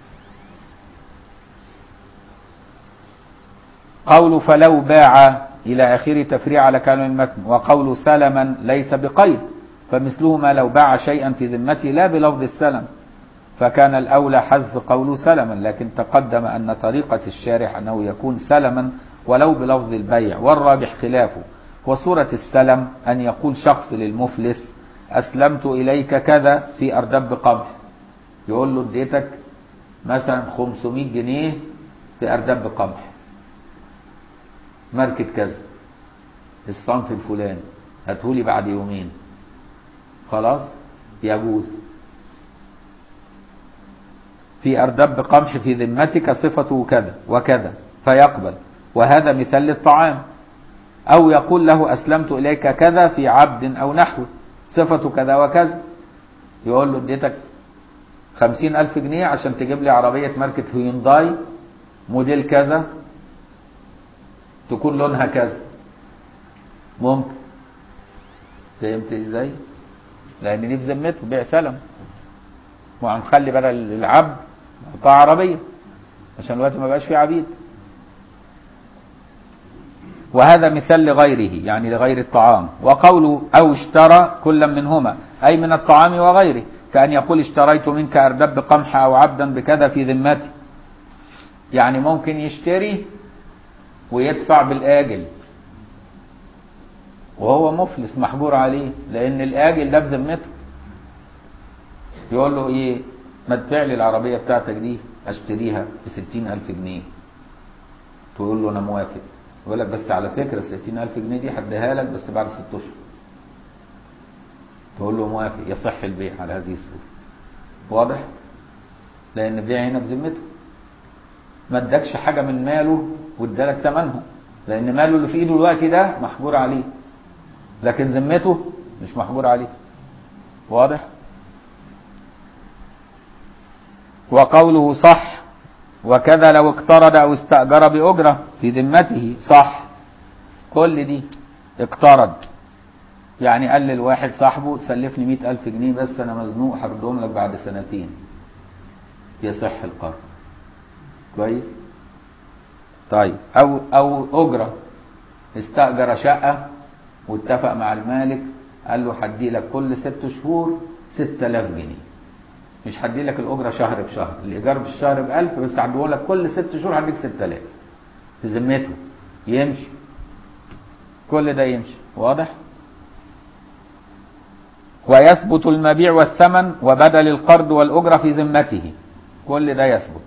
قول فلو باع إلى آخر تفريع على كلام المتن وقول سلما ليس بقيد فمثله ما لو باع شيئا في ذمته لا بلفظ السلم فكان الأولى حذف قول سلما لكن تقدم أن طريقة الشارح أنه يكون سلما ولو بلفظ البيع والراجح خلافه وصورة السلم أن يقول شخص للمفلس أسلمت إليك كذا في أردب قمح يقول له اديتك مثلا 500 جنيه في أردب قمح ماركة كذا الصنف الفلاني هاتهولي بعد يومين خلاص يجوز في أردب قمح في ذمتك صفته كذا وكذا فيقبل وهذا مثال للطعام أو يقول له أسلمت إليك كذا في عبد أو نحوه صفته كذا وكذا يقول له اديتك خمسين ألف جنيه عشان تجيب لي عربية ماركة هيونداي موديل كذا تكون لونها كذا ممكن فهمت ازاي لان دي في ذمته بيع سلم وهنخلي بدل العبد قطع عربيه عشان الوقت ما بقاش فيه عبيد وهذا مثال لغيره يعني لغير الطعام وقوله او اشترى كلا منهما اي من الطعام وغيره كأن يقول اشتريت منك أردب قمح أو عبدا بكذا في ذمتي يعني ممكن يشتري ويدفع بالآجل وهو مفلس محجور عليه لأن الآجل ده في ذمته يقول له إيه ما تبيع لي العربية بتاعتك دي أشتريها بستين ألف جنيه تقول له أنا موافق يقول لك بس على فكرة الستين ألف جنيه دي هديها لك بس بعد ست أشهر تقول له موافق يصح البيع على هذه الصورة واضح لأن البيع هنا في ذمته ما ادكش حاجة من ماله وادالك ثمنها لأن ماله اللي في إيده دلوقتي ده محجور عليه لكن ذمته مش محجور عليه واضح وقوله صح وكذا لو اقترض أو استأجر بأجرة في ذمته صح كل دي اقترض يعني قال للواحد صاحبه سلفني مئة ألف جنيه بس أنا مزنوق هردهم لك بعد سنتين يصح القرض كويس طيب أو أو أجرة استأجر شقة واتفق مع المالك قال له هدي لك كل ست شهور ستة آلاف جنيه مش هدي لك الأجرة شهر بشهر الإيجار بالشهر بألف بس هديه لك كل ست شهور هديك ستة آلاف في ذمته يمشي كل ده يمشي واضح؟ ويثبت المبيع والثمن وبدل القرض والأجرة في ذمته كل ده يثبت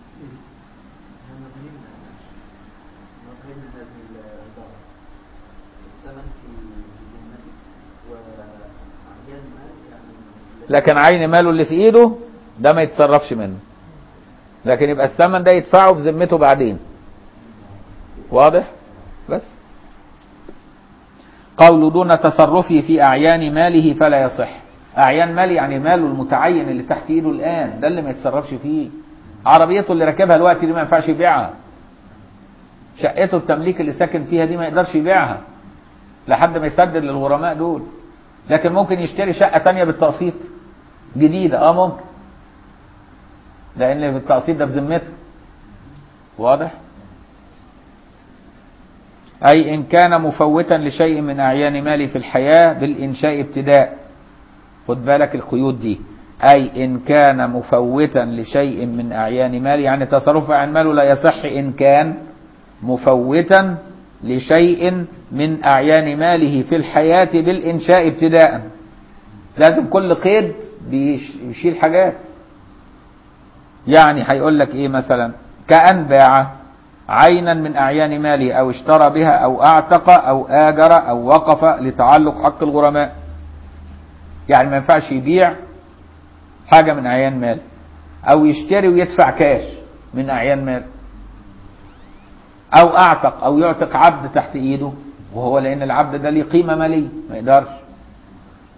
لكن عين ماله اللي في ايده ده ما يتصرفش منه لكن يبقى الثمن ده يدفعه في ذمته بعدين واضح بس قول دون تصرفه في أعيان ماله فلا يصح أعيان مال يعني ماله المتعين اللي تحت إيده الآن ده اللي ما يتصرفش فيه عربيته اللي راكبها الوقت دي ما ينفعش يبيعها شقته التمليك اللي ساكن فيها دي ما يقدرش يبيعها لحد ما يسدد للغرماء دول لكن ممكن يشتري شقة تانية بالتقسيط جديدة اه ممكن لأن التقسيط ده في ذمته واضح؟ أي إن كان مفوتا لشيء من أعيان ماله في الحياة بالإنشاء ابتداء خد بالك القيود دي أي إن كان مفوتا لشيء من أعيان ماله يعني تصرف عن ماله لا يصح إن كان مفوتا لشيء من أعيان ماله في الحياة بالإنشاء ابتداء لازم كل قيد بيشيل حاجات يعني هيقول لك إيه مثلا كأن باع عينا من أعيان ماله أو اشترى بها أو أعتق أو آجر أو وقف لتعلق حق الغرماء يعني ما ينفعش يبيع حاجة من أعيان ماله أو يشتري ويدفع كاش من أعيان ماله أو أعتق أو يعتق عبد تحت إيده وهو لأن العبد ده ليه قيمة مالية ما يقدرش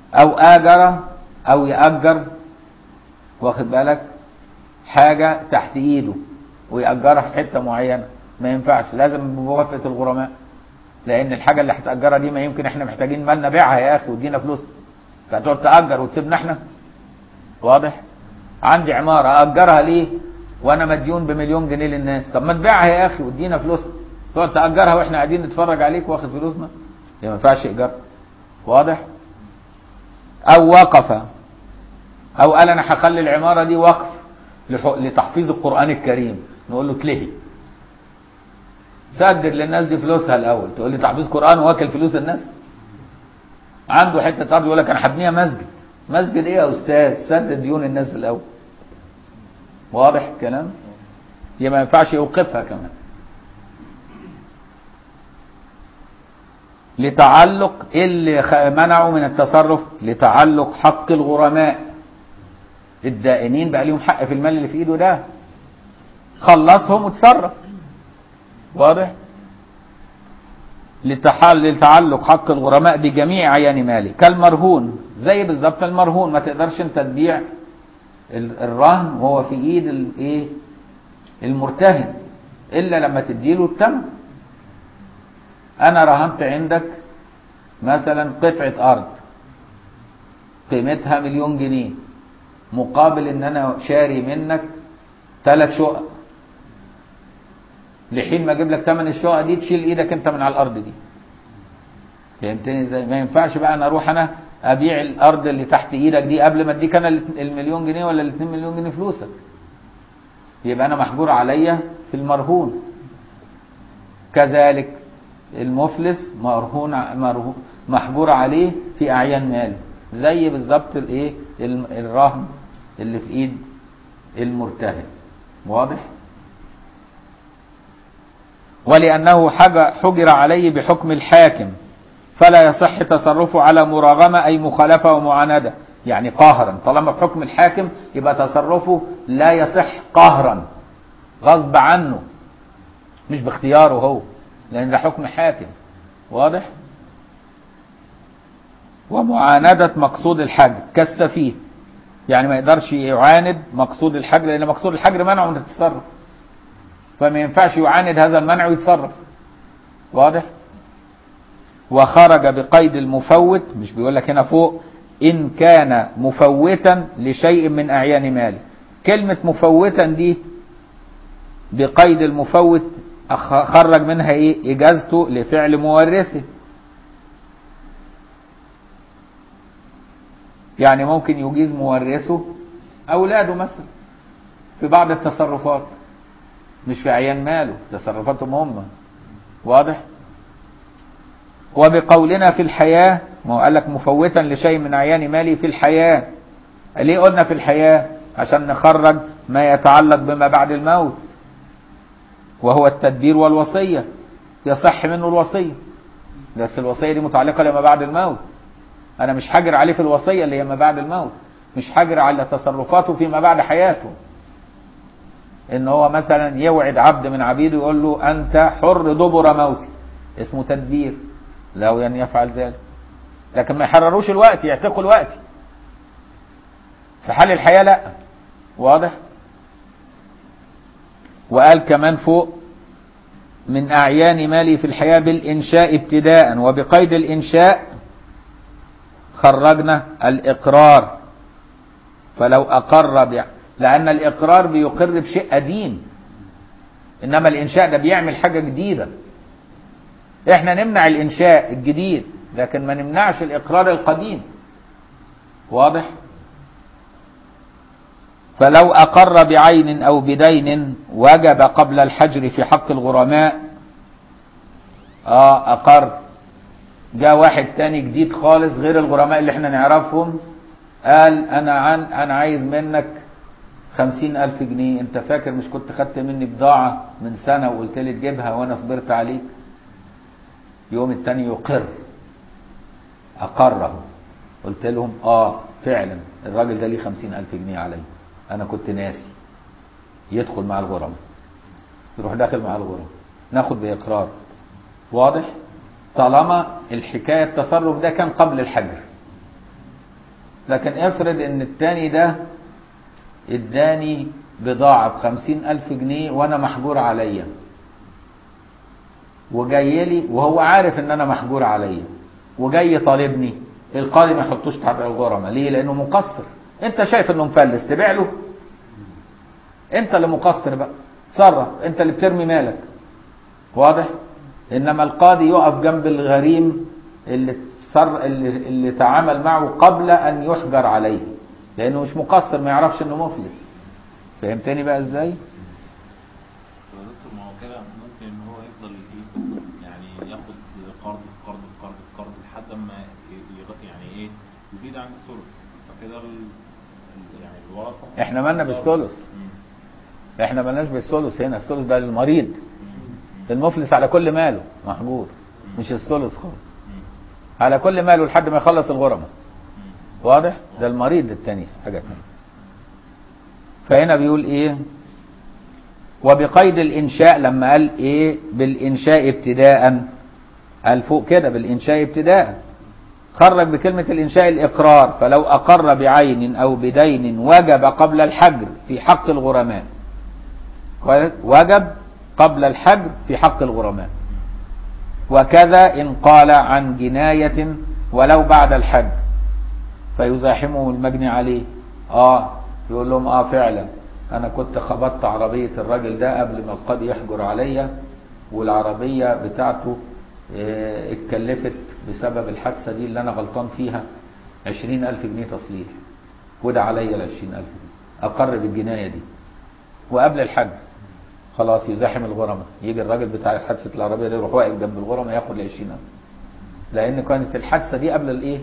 او اجر او يأجر واخد بالك حاجة تحت ايده ويأجرها في حتة معينة ما ينفعش لازم بموافقة الغرماء لان الحاجة اللي هتأجرها دي ما يمكن احنا محتاجين مال نبيعها يا اخي وادينا فلوس فتقعد تأجر وتسيبنا احنا واضح عندي عمارة أأجرها ليه وانا مديون بمليون جنيه للناس طب ما تبيعها يا اخي وادينا فلوس تقعد تأجرها واحنا قاعدين نتفرج عليك واخد فلوسنا يبقى ما ينفعش ايجار واضح او وقف او قال انا هخلي العماره دي وقف لح- لتحفيظ القران الكريم نقول له تلهي سدد للناس دي فلوسها الاول تقول لي تحفيظ قران واكل فلوس الناس عنده حته ارض يقول لك انا هبنيها مسجد مسجد ايه يا استاذ سدد ديون الناس الاول واضح الكلام يبقى ما ينفعش يوقفها كمان لتعلق اللي خ- منعوا من التصرف لتعلق حق الغرماء الدائنين بقى ليهم حق في المال اللي في ايده ده خلصهم وتصرف واضح لتحل لتعلق حق الغرماء بجميع عيان ماله كالمرهون زي بالظبط المرهون ما تقدرش انت تبيع ال- الرهن وهو في ايد الايه المرتهن الا لما تديله الثمن انا رهنت عندك مثلا قطعة ارض قيمتها مليون جنيه مقابل ان انا شاري منك ثلاث شقق لحين ما اجيب لك ثمن الشقق دي تشيل ايدك انت من على الارض دي فهمتني ازاي ما ينفعش بقى انا اروح انا ابيع الارض اللي تحت ايدك دي قبل ما اديك انا المليون جنيه ولا الاتنين مليون جنيه فلوسك يبقى انا محجور عليا في المرهون كذلك المفلس مرهون مرهون محجور عليه في اعيان ماله زي بالظبط الايه الم- الرهن اللي في ايد المرتهن واضح ولانه حج- حجر عليه بحكم الحاكم فلا يصح تصرفه على مراغمه اي مخالفه ومعانده يعني قهرا طالما في حكم الحاكم يبقى تصرفه لا يصح قهرا غصب عنه مش باختياره هو لان ده حكم حاكم واضح ومعاندة مقصود الحجر كالسفيه يعني ما يقدرش يعاند مقصود الحجر لان مقصود الحجر منعه من التصرف فما ينفعش يعاند هذا المنع ويتصرف واضح وخرج بقيد المفوت مش بيقول لك هنا فوق ان كان مفوتا لشيء من اعيان ماله كلمة مفوتا دي بقيد المفوت أخ- خرج منها ايه اجازته لفعل مورثه يعني ممكن يجيز مورثه اولاده مثلا في بعض التصرفات مش في اعيان ماله تصرفاتهم هم واضح وبقولنا في الحياة ما هو قال لك مفوتا لشيء من اعيان مالي في الحياة ليه قلنا في الحياة عشان نخرج ما يتعلق بما بعد الموت وهو التدبير والوصية يصح منه الوصية بس الوصية دي متعلقة لما بعد الموت أنا مش حاجر عليه في الوصية اللي هي ما بعد الموت مش حاجر على تصرفاته فيما بعد حياته إن هو مثلا يوعد عبد من عبيده يقول له أنت حر دبر موتي اسمه تدبير لو أن يفعل ذلك لكن ما يحرروش الوقت يعتقوا الوقت في حال الحياة لا واضح وقال كمان فوق من أعيان مالي في الحياة بالإنشاء ابتداء وبقيد الإنشاء خرجنا الإقرار فلو أقر ب... لأن الإقرار بيقر بشيء قديم إنما الإنشاء ده بيعمل حاجة جديدة إحنا نمنع الإنشاء الجديد لكن ما نمنعش الإقرار القديم واضح؟ فلو أقر بعين أو بدين وجب قبل الحجر في حق الغرماء آه أقر جاء واحد تاني جديد خالص غير الغرماء اللي احنا نعرفهم قال أنا عن أنا عايز منك خمسين ألف جنيه أنت فاكر مش كنت خدت مني بضاعة من سنة وقلت لي تجيبها وأنا صبرت عليك يوم التاني يقر أقره قلت لهم آه فعلا الراجل ده ليه خمسين ألف جنيه عليا انا كنت ناسي يدخل مع الغرم يروح داخل مع الغرم ناخد باقرار واضح طالما الحكايه التصرف ده كان قبل الحجر لكن افرض ان التاني ده اداني بضاعة بخمسين ألف جنيه وأنا محجور عليا وجاي لي وهو عارف ان انا محجور عليا وجاي طالبني القاضي ما يحطوش تحت الغرمة ليه لانه مقصر انت شايف انه مفلس تبيع له انت اللي مقصر بقى تصرف انت اللي بترمي مالك واضح انما القاضي يقف جنب الغريم اللي صر اللي, اللي تعامل معه قبل ان يحجر عليه لانه مش مقصر ما يعرفش انه مفلس فهمتني بقى ازاي يا دكتور ما هو كده ممكن ان هو يفضل ايه يعني ياخد قرض في قرض في قرض في قرض لحد ما ي- يغ- يعني ايه يزيد عن الثلث فكده ال- ال- يعني الورثه احنا مالنا بالثلث مم. احنا مالناش بالثلث هنا الثلث ده للمريض مم. المفلس على كل ماله محجور مش الثلث خالص مم. على كل ماله لحد ما يخلص الغرمة مم. واضح ده المريض التاني حاجة تانية فهنا بيقول ايه وبقيد الانشاء لما قال ايه بالانشاء ابتداء قال فوق كده بالانشاء ابتداء خرج بكلمة الانشاء الاقرار فلو اقر بعين او بدين وجب قبل الحجر في حق الغرماء وجب قبل الحجر في حق الغرماء وكذا إن قال عن جناية ولو بعد الحج فيزاحمه المجني عليه اه يقول لهم اه فعلا انا كنت خبطت عربية الراجل ده قبل ما القاضي يحجر عليا والعربية بتاعته اه اتكلفت بسبب الحادثة دي اللي انا غلطان فيها عشرين الف جنيه تصليح وده عليا العشرين الف جنيه اقر بالجناية دي وقبل الحج خلاص يزاحم الغرماء يجي الراجل بتاع حادثة العربية ده يروح واقف جنب الغرماء ياخد ال 20000 لأن كانت الحادثة دي قبل الإيه؟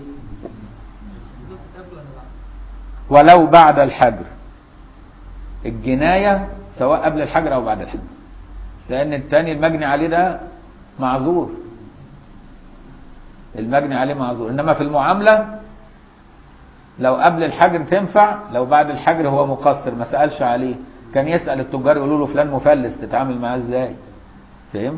ولو بعد الحجر الجناية سواء قبل الحجر أو بعد الحجر لأن التاني المجني عليه ده معذور المجني عليه معذور إنما في المعاملة لو قبل الحجر تنفع لو بعد الحجر هو مقصر ما سألش عليه كان يسأل التجار يقولوا له فلان مفلس تتعامل معاه ازاي فهمت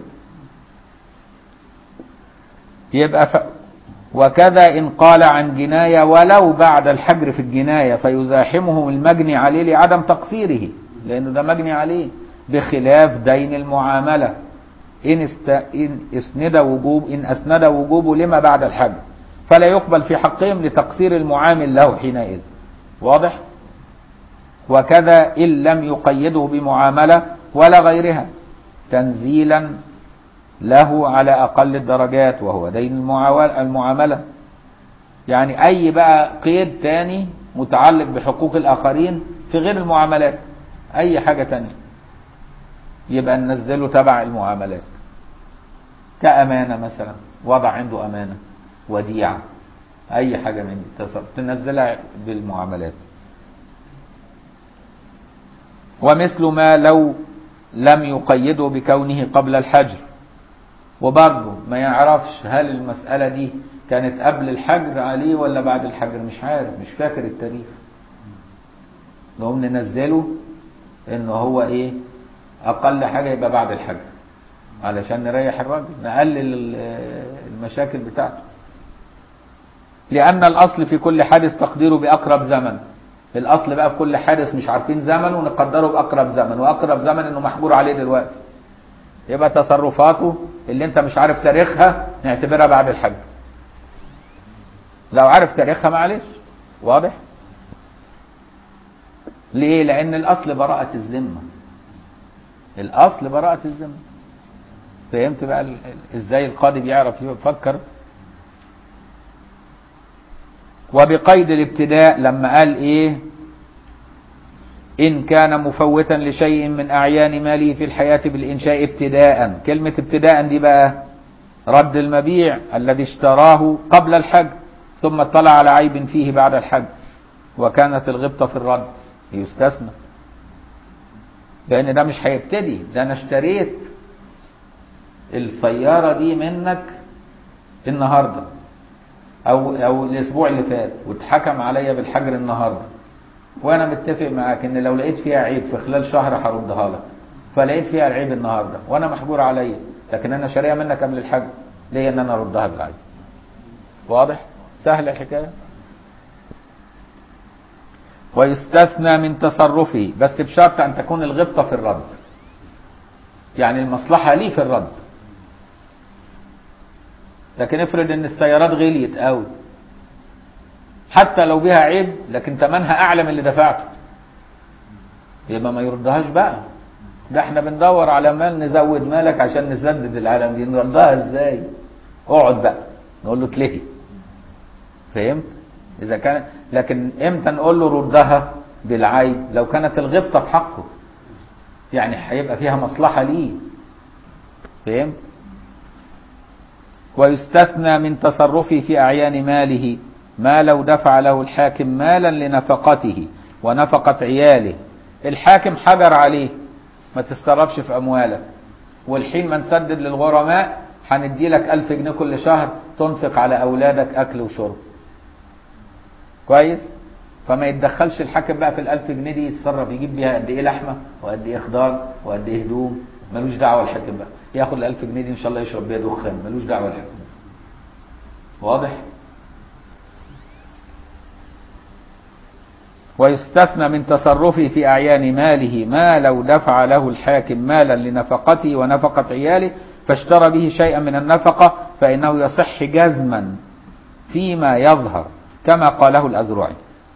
يبقى ف... وكذا إن قال عن جناية ولو بعد الحجر في الجناية فيزاحمه المجني عليه لعدم تقصيره لأنه ده مجني عليه بخلاف دين المعاملة إن, است... إن اسند وجوب إن أسند وجوبه لما بعد الحجر فلا يقبل في حقهم لتقصير المعامل له حينئذ واضح؟ وكذا إن لم يقيده بمعاملة ولا غيرها تنزيلا له على أقل الدرجات وهو دين المعاملة يعني أي بقى قيد تاني متعلق بحقوق الآخرين في غير المعاملات أي حاجة تانية يبقى ننزله تبع المعاملات كأمانة مثلا وضع عنده أمانة وديعة أي حاجة من دي تنزلها بالمعاملات ومثل ما لو لم يقيده بكونه قبل الحجر وبرضه ما يعرفش هل المسألة دي كانت قبل الحجر عليه ولا بعد الحجر مش عارف مش فاكر التاريخ نقوم ننزله انه هو ايه اقل حاجة يبقى بعد الحجر علشان نريح الراجل نقلل المشاكل بتاعته لأن الأصل في كل حادث تقديره بأقرب زمن الاصل بقى في كل حادث مش عارفين زمنه نقدره باقرب زمن واقرب زمن انه محجور عليه دلوقتي يبقى تصرفاته اللي انت مش عارف تاريخها نعتبرها بعد الحج لو عارف تاريخها معلش واضح ليه لان الاصل براءة الذمة الاصل براءة الذمة فهمت بقى ازاي القاضي بيعرف يفكر وبقيد الابتداء لما قال ايه ان كان مفوتا لشيء من اعيان ماله في الحياة بالانشاء ابتداء كلمة ابتداء دي بقى رد المبيع الذي اشتراه قبل الحج ثم اطلع على عيب فيه بعد الحج وكانت الغبطة في الرد يستثنى لان ده مش هيبتدي ده انا اشتريت السيارة دي منك النهارده او او الاسبوع اللي فات واتحكم عليا بالحجر النهارده وانا متفق معاك ان لو لقيت فيها عيب في خلال شهر هردها لك فلقيت فيها العيب النهارده وانا محجور عليا لكن انا شاريها منك قبل الحجر ليا ان انا اردها بالعيب واضح سهله الحكايه ويستثنى من تصرفه بس بشرط أن تكون الغبطة في الرد يعني المصلحة ليه في الرد لكن افرض ان السيارات غليت قوي حتى لو بها عيب لكن ثمنها اعلى من اللي دفعته يبقى ما يردهاش بقى ده احنا بندور على مال نزود مالك عشان نسدد العالم دي نردها ازاي اقعد بقى نقول له اتلهي فهمت اذا كان لكن امتى نقول له ردها بالعيب لو كانت الغبطه في حقه يعني هيبقى فيها مصلحه ليه فهمت ويستثنى من تصرفه في أعيان ماله ما لو دفع له الحاكم مالا لنفقته ونفقة عياله الحاكم حجر عليه ما تسترفش في أموالك والحين ما نسدد للغرماء هندي لك ألف جنيه كل شهر تنفق على أولادك أكل وشرب كويس فما يتدخلش الحاكم بقى في الألف جنيه دي يتصرف يجيب بيها قد إيه لحمة وقد إيه خضار وقد إيه هدوم ملوش دعوة الحاكم بقى ياخد الألف جنيه دي إن شاء الله يشرب بيها دخان ملوش دعوة الحاكم واضح ويستثنى من تصرفه في أعيان ماله ما لو دفع له الحاكم مالا لنفقته ونفقة عياله فاشترى به شيئا من النفقة فإنه يصح جزما فيما يظهر كما قاله الأزرعي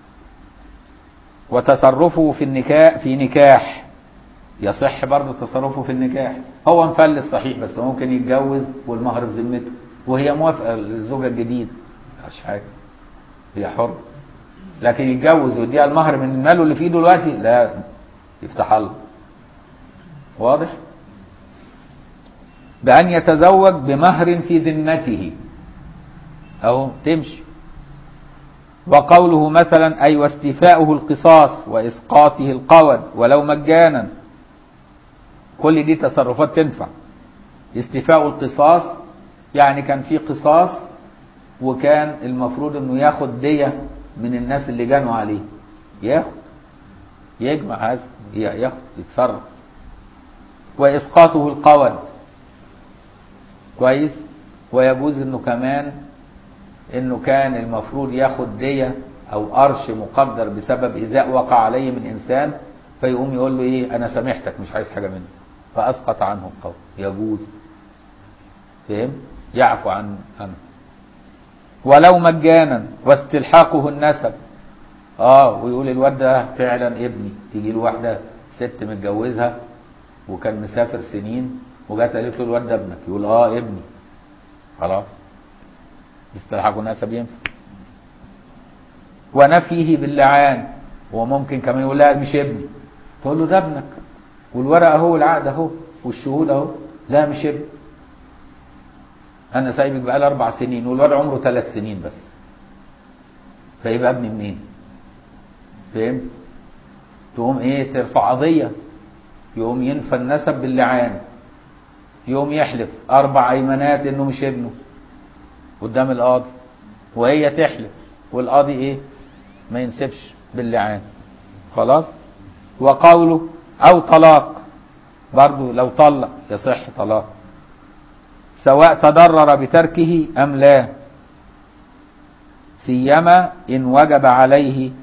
وتصرفه في النكاح في نكاح يصح برضه تصرفه في النكاح هو مفلس صحيح بس ممكن يتجوز والمهر في ذمته وهي موافقة للزوجة الجديد مش حاجة هي حر لكن يتجوز ويديها المهر من ماله اللي في ايده دلوقتي لا يفتح الله واضح بأن يتزوج بمهر في ذمته أهو تمشي وقوله مثلا أي واستيفاؤه القصاص وإسقاطه القود ولو مجانا كل دي تصرفات تنفع استيفاء القصاص يعني كان في قصاص وكان المفروض انه ياخد دية من الناس اللي جانوا عليه ياخد يجمع هذا ياخد يتصرف واسقاطه القول كويس ويجوز انه كمان انه كان المفروض ياخد دية او قرش مقدر بسبب ايذاء وقع عليه من انسان فيقوم يقول له ايه انا سامحتك مش عايز حاجه منك فاسقط عنه القول يجوز فهم يعفو عن عنه ولو مجانا واستلحاقه النسب اه ويقول الواد ده فعلا ابني تيجي له واحده ست متجوزها وكان مسافر سنين وجات قالت له الواد ده ابنك يقول اه ابني خلاص استلحاقه النسب ينفع ونفيه باللعان وممكن كمان يقول لا مش ابني تقول له ده ابنك والورقه اهو والعقد اهو والشهود اهو لا مش ابني انا سايبك بقالي اربع سنين والواد عمره ثلاث سنين بس فيبقى ابني منين فهمت تقوم ايه ترفع قضيه يقوم ينفى النسب باللعان يقوم يحلف اربع ايمانات انه مش ابنه قدام القاضي وهي تحلف والقاضي ايه ما ينسبش باللعان خلاص وقوله او طلاق برضه لو طلق يصح طلاق سواء تضرر بتركه أم لا سيما إن وجب عليه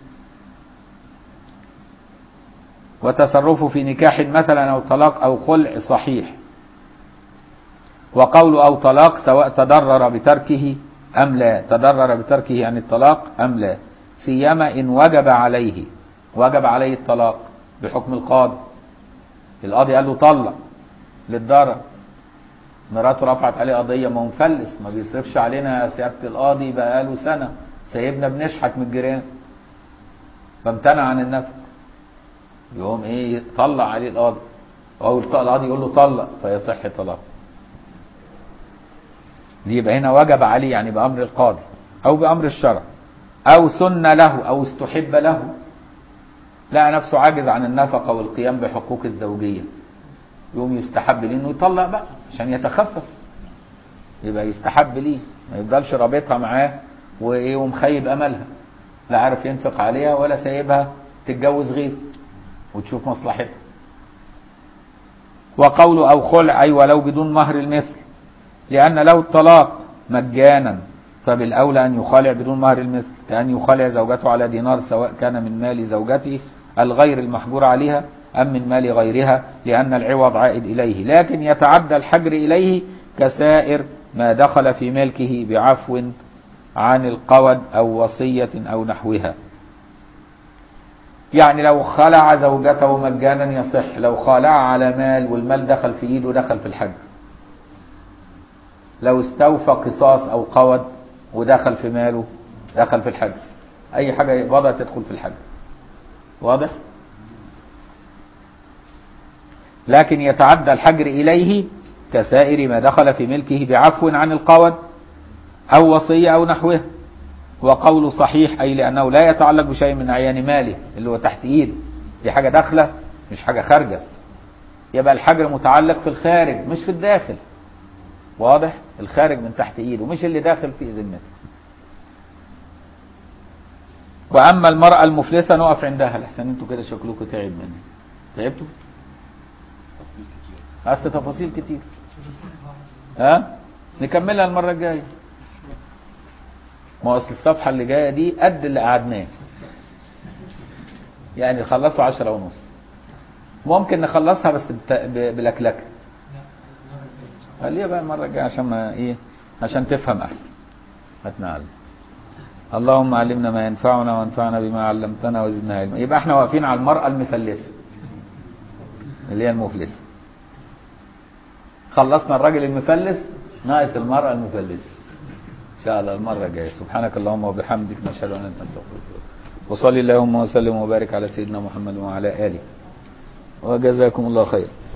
وتصرفه في نكاح مثلا أو طلاق أو خلع صحيح وقول أو طلاق سواء تضرر بتركه أم لا تضرر بتركه عن الطلاق أم لا سيما إن وجب عليه وجب عليه الطلاق بحكم القاضي القاضي قال له طلق للضرر مراته رفعت عليه قضية ما هو مفلس ما بيصرفش علينا يا سيادة القاضي بقاله سنة سايبنا بنشحت من الجيران فامتنع عن النفق يقوم ايه يطلع عليه القاضي او القاضي يقول له طلق فيصح طلاق دي يبقى هنا وجب عليه يعني بأمر القاضي أو بأمر الشرع أو سن له أو استحب له لقى نفسه عاجز عن النفقة والقيام بحقوق الزوجية يقوم يستحب ليه انه يطلق بقى عشان يتخفف يبقى يستحب ليه ما يفضلش رابطها معاه وايه ومخيب املها لا عارف ينفق عليها ولا سايبها تتجوز غيره وتشوف مصلحتها وقوله او خلع اي ولو بدون مهر المثل لان لو الطلاق مجانا فبالأولى أن يخالع بدون مهر المثل كأن يخالع زوجته على دينار سواء كان من مال زوجته الغير المحجور عليها أم من مال غيرها لأن العوض عائد إليه لكن يتعدى الحجر إليه كسائر ما دخل في ملكه بعفو عن القود أو وصية أو نحوها يعني لو خلع زوجته مجانا يصح لو خالع على مال والمال دخل في ايده دخل في الحج لو استوفى قصاص او قود ودخل في ماله دخل في الحج اي حاجه يقبضها تدخل في الحج واضح لكن يتعدى الحجر اليه كسائر ما دخل في ملكه بعفو عن القود او وصيه او نحوه وقول صحيح أي لأنه لا يتعلق بشيء من أعيان ماله اللي هو تحت إيد دي حاجة داخلة مش حاجة خارجة يبقى الحجر متعلق في الخارج مش في الداخل واضح الخارج من تحت إيده مش اللي داخل في ذمته وأما المرأة المفلسة نقف عندها لحسن انتوا كده شكلكم تعب مني تعبتوا؟ تفصيل كتير أصل تفاصيل كتير ها نكملها المرة الجاية ما هو اصل الصفحة اللي جاية دي قد اللي قعدناه يعني خلصوا عشرة ونص ممكن نخلصها بس بت... ب... بلكلكة خليها بقى المرة الجاية عشان ما ايه عشان تفهم احسن هتنعلم اللهم علمنا ما ينفعنا وانفعنا بما علمتنا وزدنا علما يبقى احنا واقفين على المرأة المثلثة اللي هي المفلسة خلصنا الراجل المفلس ناقص المرأة المفلسة إن شاء الله المرة الجاية سبحانك اللهم وبحمدك نشهد أن لا إله إلا أنت نستغفرك وصلي اللهم وسلم وبارك على سيدنا محمد وعلى آله وجزاكم الله خير